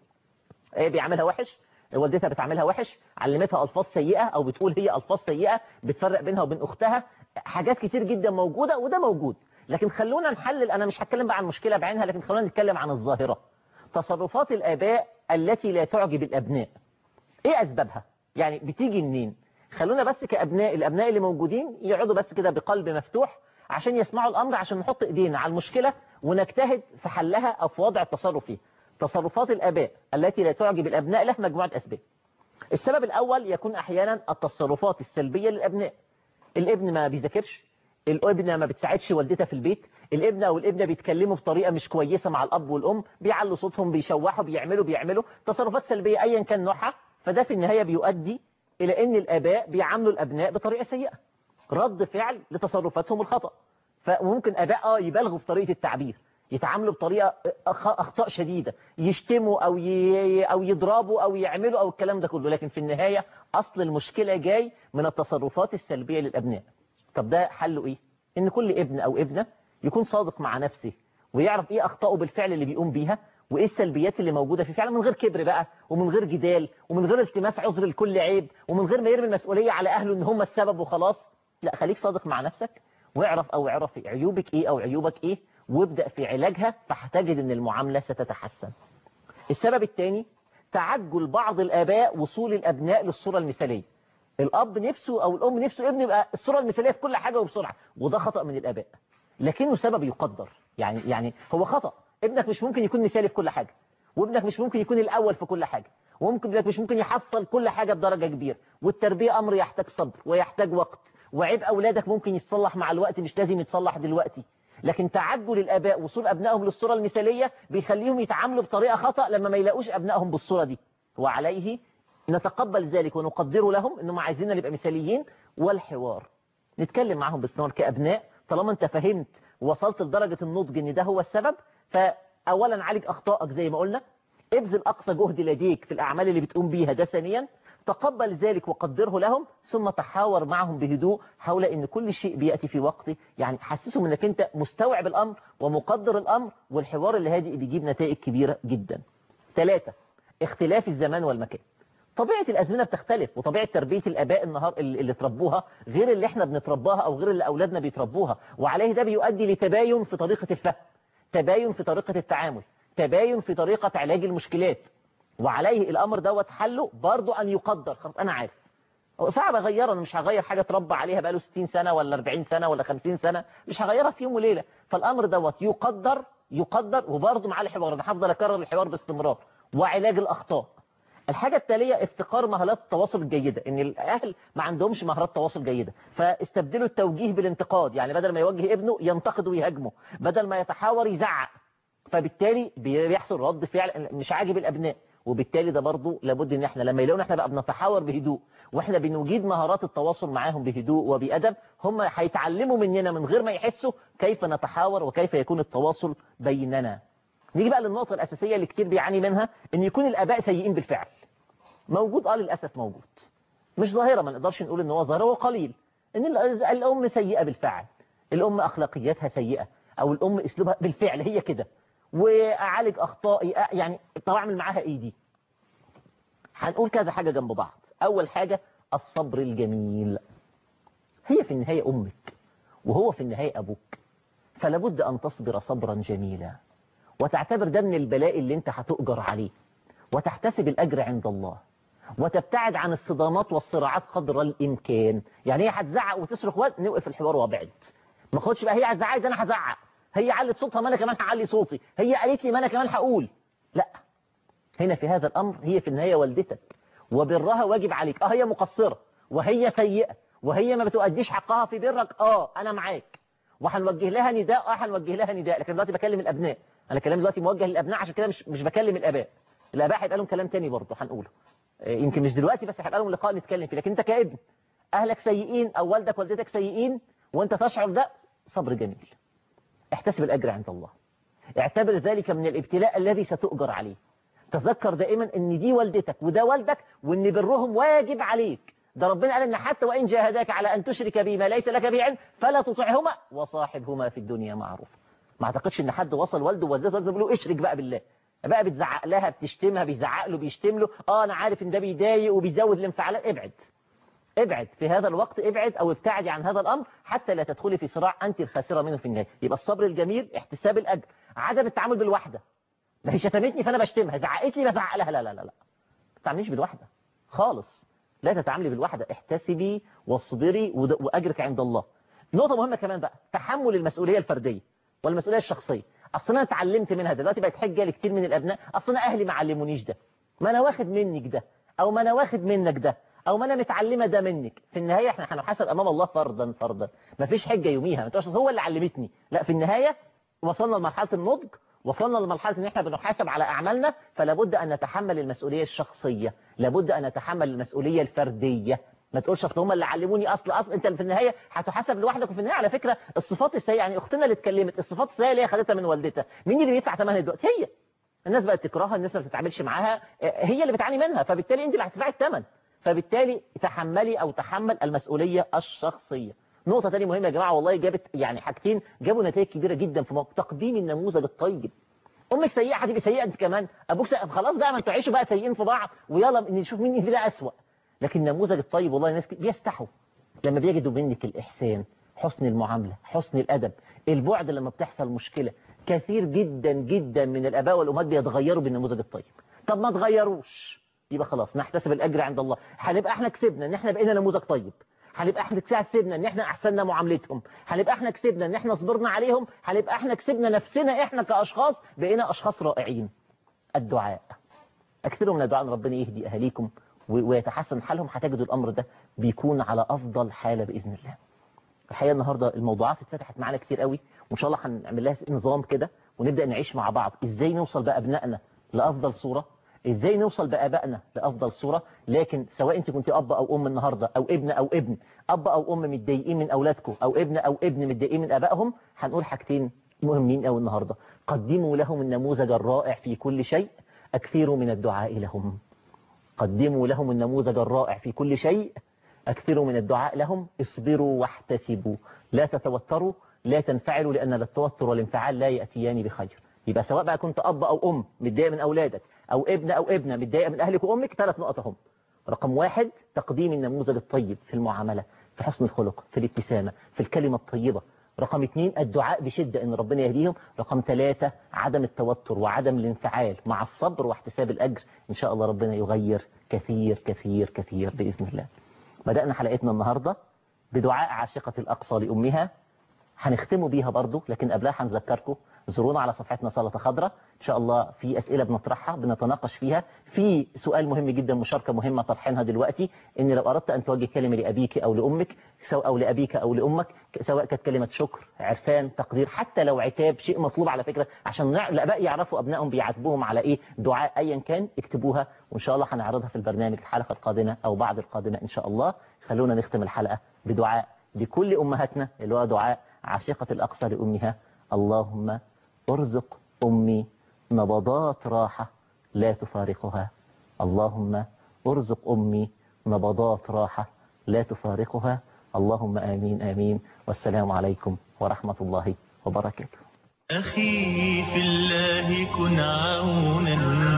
ايه بيعملها وحش والدتها بتعملها وحش علمتها الفاظ سيئه او بتقول هي الفاظ سيئه بتفرق بينها وبين اختها حاجات كتير جدا موجوده وده موجود لكن خلونا نحلل انا مش هتكلم بقى عن مشكله بعينها لكن خلونا نتكلم عن الظاهره تصرفات الاباء التي لا تعجب الابناء ايه اسبابها يعني بتيجي منين خلونا بس كابناء الابناء اللي موجودين يقعدوا بس كده بقلب مفتوح عشان يسمعوا الامر عشان نحط ايدينا على المشكله ونجتهد في حلها او في وضع التصرف فيه تصرفات الآباء التي لا تعجب الأبناء له مجموعة أسباب السبب الأول يكون أحيانا التصرفات السلبية للأبناء الابن ما بيذاكرش الابنة ما بتساعدش والدتها في البيت الابن او الابنة بيتكلموا بطريقة مش كويسة مع الأب والأم بيعلوا صوتهم بيشوحوا بيعملوا بيعملوا تصرفات سلبية أيا كان نوعها فده في النهاية بيؤدي إلى أن الآباء بيعاملوا الأبناء بطريقة سيئة رد فعل لتصرفاتهم الخطأ فممكن آباء آه يبالغوا في طريقة التعبير يتعاملوا بطريقة أخ- أخطاء شديدة يشتموا أو ي... أو يضربوا أو يعملوا أو الكلام ده كله لكن في النهاية أصل المشكلة جاي من التصرفات السلبية للأبناء طب ده حله إيه؟ إن كل ابن أو ابنة يكون صادق مع نفسه ويعرف إيه أخطائه بالفعل اللي بيقوم بيها وإيه السلبيات اللي موجودة في فعلا من غير كبر بقى ومن غير جدال ومن غير التماس عذر لكل عيب ومن غير ما يرمي المسؤولية على أهله إن هم السبب وخلاص لا خليك صادق مع نفسك واعرف أو اعرف عيوبك إيه أو عيوبك إيه وابدأ في علاجها فهتجد إن المعاملة ستتحسن السبب الثاني تعجل بعض الآباء وصول الأبناء للصورة المثالية الأب نفسه أو الأم نفسه ابنه يبقى الصورة المثالية في كل حاجة وبسرعة وده خطأ من الآباء لكنه سبب يقدر يعني يعني هو خطأ ابنك مش ممكن يكون مثالي في كل حاجة وابنك مش ممكن يكون الأول في كل حاجة وممكن ابنك مش ممكن يحصل كل حاجة بدرجة كبيرة والتربية أمر يحتاج صبر ويحتاج وقت وعيب أولادك ممكن يتصلح مع الوقت مش لازم يتصلح دلوقتي لكن تعجل الآباء وصول أبنائهم للصورة المثالية بيخليهم يتعاملوا بطريقة خطأ لما ما يلاقوش أبنائهم بالصورة دي وعليه نتقبل ذلك ونقدره لهم انهم عايزيننا نبقى مثاليين والحوار نتكلم معاهم باستمرار كأبناء طالما انت فهمت ووصلت لدرجة النضج ان ده هو السبب فأولا عالج أخطائك زي ما قلنا ابذل أقصى جهد لديك في الأعمال اللي بتقوم بيها ده ثانيا تقبل ذلك وقدره لهم ثم تحاور معهم بهدوء حول ان كل شيء بيأتي في وقته يعني حسسهم انك انت مستوعب الامر ومقدر الامر والحوار الهادئ بيجيب نتائج كبيرة جدا ثلاثة اختلاف الزمان والمكان طبيعة الأزمنة بتختلف وطبيعة تربية الآباء النهار اللي اللي تربوها غير اللي احنا بنترباها أو غير اللي أولادنا بيتربوها وعليه ده بيؤدي لتباين في طريقة الفهم تباين في طريقة التعامل تباين في طريقة علاج المشكلات وعليه الأمر دوت حله برضو أن يقدر خلاص أنا عارف هو صعب أغير أنا مش هغير حاجة اتربى عليها بقاله 60 سنة ولا 40 سنة ولا 50 سنة مش هغيرها في يوم وليلة فالأمر دوت يقدر يقدر وبرضه معاه الحوار أنا هفضل أكرر الحوار باستمرار وعلاج الأخطاء الحاجة التالية افتقار مهارات التواصل الجيدة ان الاهل ما عندهمش مهارات تواصل جيدة فاستبدلوا التوجيه بالانتقاد يعني بدل ما يوجه ابنه ينتقد ويهاجمه بدل ما يتحاور يزعق فبالتالي بيحصل رد فعل مش عاجب الابناء وبالتالي ده برضه لابد ان احنا لما يلاقونا احنا بقى بنتحاور بهدوء واحنا بنجيد مهارات التواصل معاهم بهدوء وبأدب هم هيتعلموا مننا من غير ما يحسوا كيف نتحاور وكيف يكون التواصل بيننا نيجي بقى للنقطة الأساسية اللي كتير بيعاني منها ان يكون الآباء سيئين بالفعل موجود اه للأسف موجود مش ظاهرة ما نقدرش نقول ان هو ظاهرة هو قليل ان ال- الأم سيئة بالفعل الأم أخلاقياتها سيئة أو الأم أسلوبها بالفعل هي كده وأعالج أخطائي أ- يعني طب أعمل معاها إيه دي هنقول كذا حاجة جنب بعض أول حاجة الصبر الجميل هي في النهاية أمك وهو في النهاية أبوك فلابد أن تصبر صبرا جميلا وتعتبر ده من البلاء اللي انت هتؤجر عليه وتحتسب الأجر عند الله وتبتعد عن الصدامات والصراعات قدر الإمكان يعني هي هتزعق وتصرخ وقت نوقف الحوار وابعد ما خدش بقى هي هتزعق ده أنا هزعق هي علت صوتها ما أنا كمان هعلي صوتي هي قالت لي ما أنا كمان هقول لا هنا في هذا الأمر هي في النهاية والدتك وبرها واجب عليك اه هي مقصرة وهي سيئة وهي ما بتؤديش حقها في برك اه أنا معاك وهنوجه لها نداء اه هنوجه لها نداء لكن دلوقتي بكلم الأبناء أنا كلامي دلوقتي موجه للأبناء عشان كده مش مش بكلم الآباء الآباء هيبقى لهم كلام تاني برضه هنقوله آه، يمكن مش دلوقتي بس هيبقى لهم لقاء نتكلم فيه لكن انت كابن اهلك سيئين او والدك والدتك سيئين وانت تشعر ده صبر جميل احتسب الاجر عند الله اعتبر ذلك من الابتلاء الذي ستؤجر عليه تذكر دائما ان دي والدتك وده والدك وان برهم واجب عليك ده ربنا قال ان حتى وان جاهداك على ان تشرك بي ما ليس لك به علم فلا تطعهما وصاحبهما في الدنيا معروفا ما اعتقدش ان حد وصل والده ووالدته والده بيقولوا اشرك بقى بالله بقى بتزعق لها بتشتمها بيزعق له بيشتم له اه انا عارف ان ده بيضايق وبيزود الانفعالات ابعد ابعد في هذا الوقت ابعد او ابتعدي عن هذا الامر حتى لا تدخلي في صراع انت الخاسره منه في النهايه يبقى الصبر الجميل احتساب الاجر عدم التعامل بالوحده ما هي شتمتني فانا بشتمها زعقت لي بزعق لها لا لا لا لا ما تتعامليش بالوحده خالص لا تتعاملي بالوحده احتسبي واصبري ود- واجرك عند الله نقطه مهمه كمان بقى تحمل المسؤوليه الفرديه والمسؤوليه الشخصيه اصل انا اتعلمت منها دلوقتي بقت حجه لكتير من الابناء اصل انا اهلي ما علمونيش ده ما انا واخد منك ده او ما انا واخد منك ده او ما انا متعلمه ده منك في النهايه احنا هنحاسب امام الله فرضا فرضا ما فيش حجه يوميها ما تقولش هو اللي علمتني لا في النهايه وصلنا لمرحله النضج وصلنا لمرحله ان احنا بنحاسب على اعمالنا فلا بد ان نتحمل المسؤوليه الشخصيه لابد ان نتحمل المسؤوليه الفرديه ما تقولش اصل هم اللي علموني اصل اصل انت في النهايه هتحاسب لوحدك وفي النهايه على فكره الصفات السيئه يعني اختنا اللي اتكلمت الصفات السيئه اللي هي خدتها من والدتها مين اللي بيدفع ثمنها دلوقتي هي الناس بقت تكرهها الناس ما بتتعاملش معاها هي اللي بتعاني منها فبالتالي انت اللي هتدفعي الثمن فبالتالي تحملي او تحمل المسؤوليه الشخصيه نقطه تانية مهمه يا جماعه والله جابت يعني حاجتين جابوا نتائج كبيره جدا في موقف تقديم النموذج الطيب امك سيئه هتبقى سيئه انت كمان ابوك سيئة. خلاص بقى ما انتوا عيشوا بقى سيئين في بعض ويلا نشوف مين فينا اسوأ لكن النموذج الطيب والله الناس بيستحوا لما بيجدوا منك الإحسان حسن المعاملة حسن الأدب البعد لما بتحصل مشكلة كثير جدا جدا من الآباء والأمهات بيتغيروا بالنموذج الطيب طب ما تغيروش يبقى خلاص نحتسب الأجر عند الله هنبقى احنا كسبنا ان احنا بقينا نموذج طيب هنبقى احنا كسبنا ان احنا احسننا معاملتهم هنبقى احنا كسبنا ان احنا صبرنا عليهم هنبقى احنا كسبنا نفسنا احنا كأشخاص بقينا أشخاص رائعين الدعاء اكثروا من الدعاء ان ربنا يهدي أهاليكم ويتحسن حالهم هتجدوا الأمر ده بيكون على أفضل حالة بإذن الله الحقيقة النهاردة الموضوعات اتفتحت معانا كتير قوي وإن شاء الله هنعمل لها نظام كده ونبدأ نعيش مع بعض إزاي نوصل بأبنائنا لأفضل صورة إزاي نوصل بآبائنا لأفضل صورة لكن سواء أنت كنت أب أو أم النهاردة أو ابن أو ابن أب أو أم متضايقين من أولادكم أو ابن أو ابن متضايقين من آبائهم هنقول حاجتين مهمين قوي النهاردة قدموا لهم النموذج الرائع في كل شيء أكثروا من الدعاء لهم قدموا لهم النموذج الرائع في كل شيء أكثروا من الدعاء لهم اصبروا واحتسبوا لا تتوتروا لا تنفعلوا لأن التوتر والانفعال لا يأتيان بخير يبقى سواء بقى كنت أب أو أم متضايق من أولادك أو ابن أو ابنة متضايقة من أهلك وأمك ثلاث نقط هم رقم واحد تقديم النموذج الطيب في المعاملة في حسن الخلق في الابتسامة في الكلمة الطيبة رقم اثنين الدعاء بشدة ان ربنا يهديهم رقم ثلاثة عدم التوتر وعدم الانفعال مع الصبر واحتساب الأجر إن شاء الله ربنا يغير كثير كثير كثير بإذن الله بدأنا حلقتنا النهاردة بدعاء عاشقة الأقصى لأمها هنختموا بيها برضو لكن قبلها هنذكركم زورونا على صفحتنا سلطة خضراء إن شاء الله في أسئلة بنطرحها بنتناقش فيها في سؤال مهم جدا مشاركة مهمة طرحينها دلوقتي إن لو أردت أن توجه كلمة لأبيك أو لأمك سواء أو لأبيك أو لأمك سواء كانت كلمة شكر عرفان تقدير حتى لو عتاب شيء مطلوب على فكرة عشان الآباء يعرفوا أبنائهم بيعاتبوهم على إيه دعاء أيا كان اكتبوها وإن شاء الله هنعرضها في البرنامج الحلقة القادمة أو بعد القادمة إن شاء الله خلونا نختم الحلقة بدعاء لكل أمهاتنا اللي هو دعاء عاشقة الأقصى لأمها اللهم ارزق أمي نبضات راحة لا تفارقها اللهم ارزق أمي نبضات راحة لا تفارقها اللهم آمين آمين والسلام عليكم ورحمة الله وبركاته أخي في الله كن عونا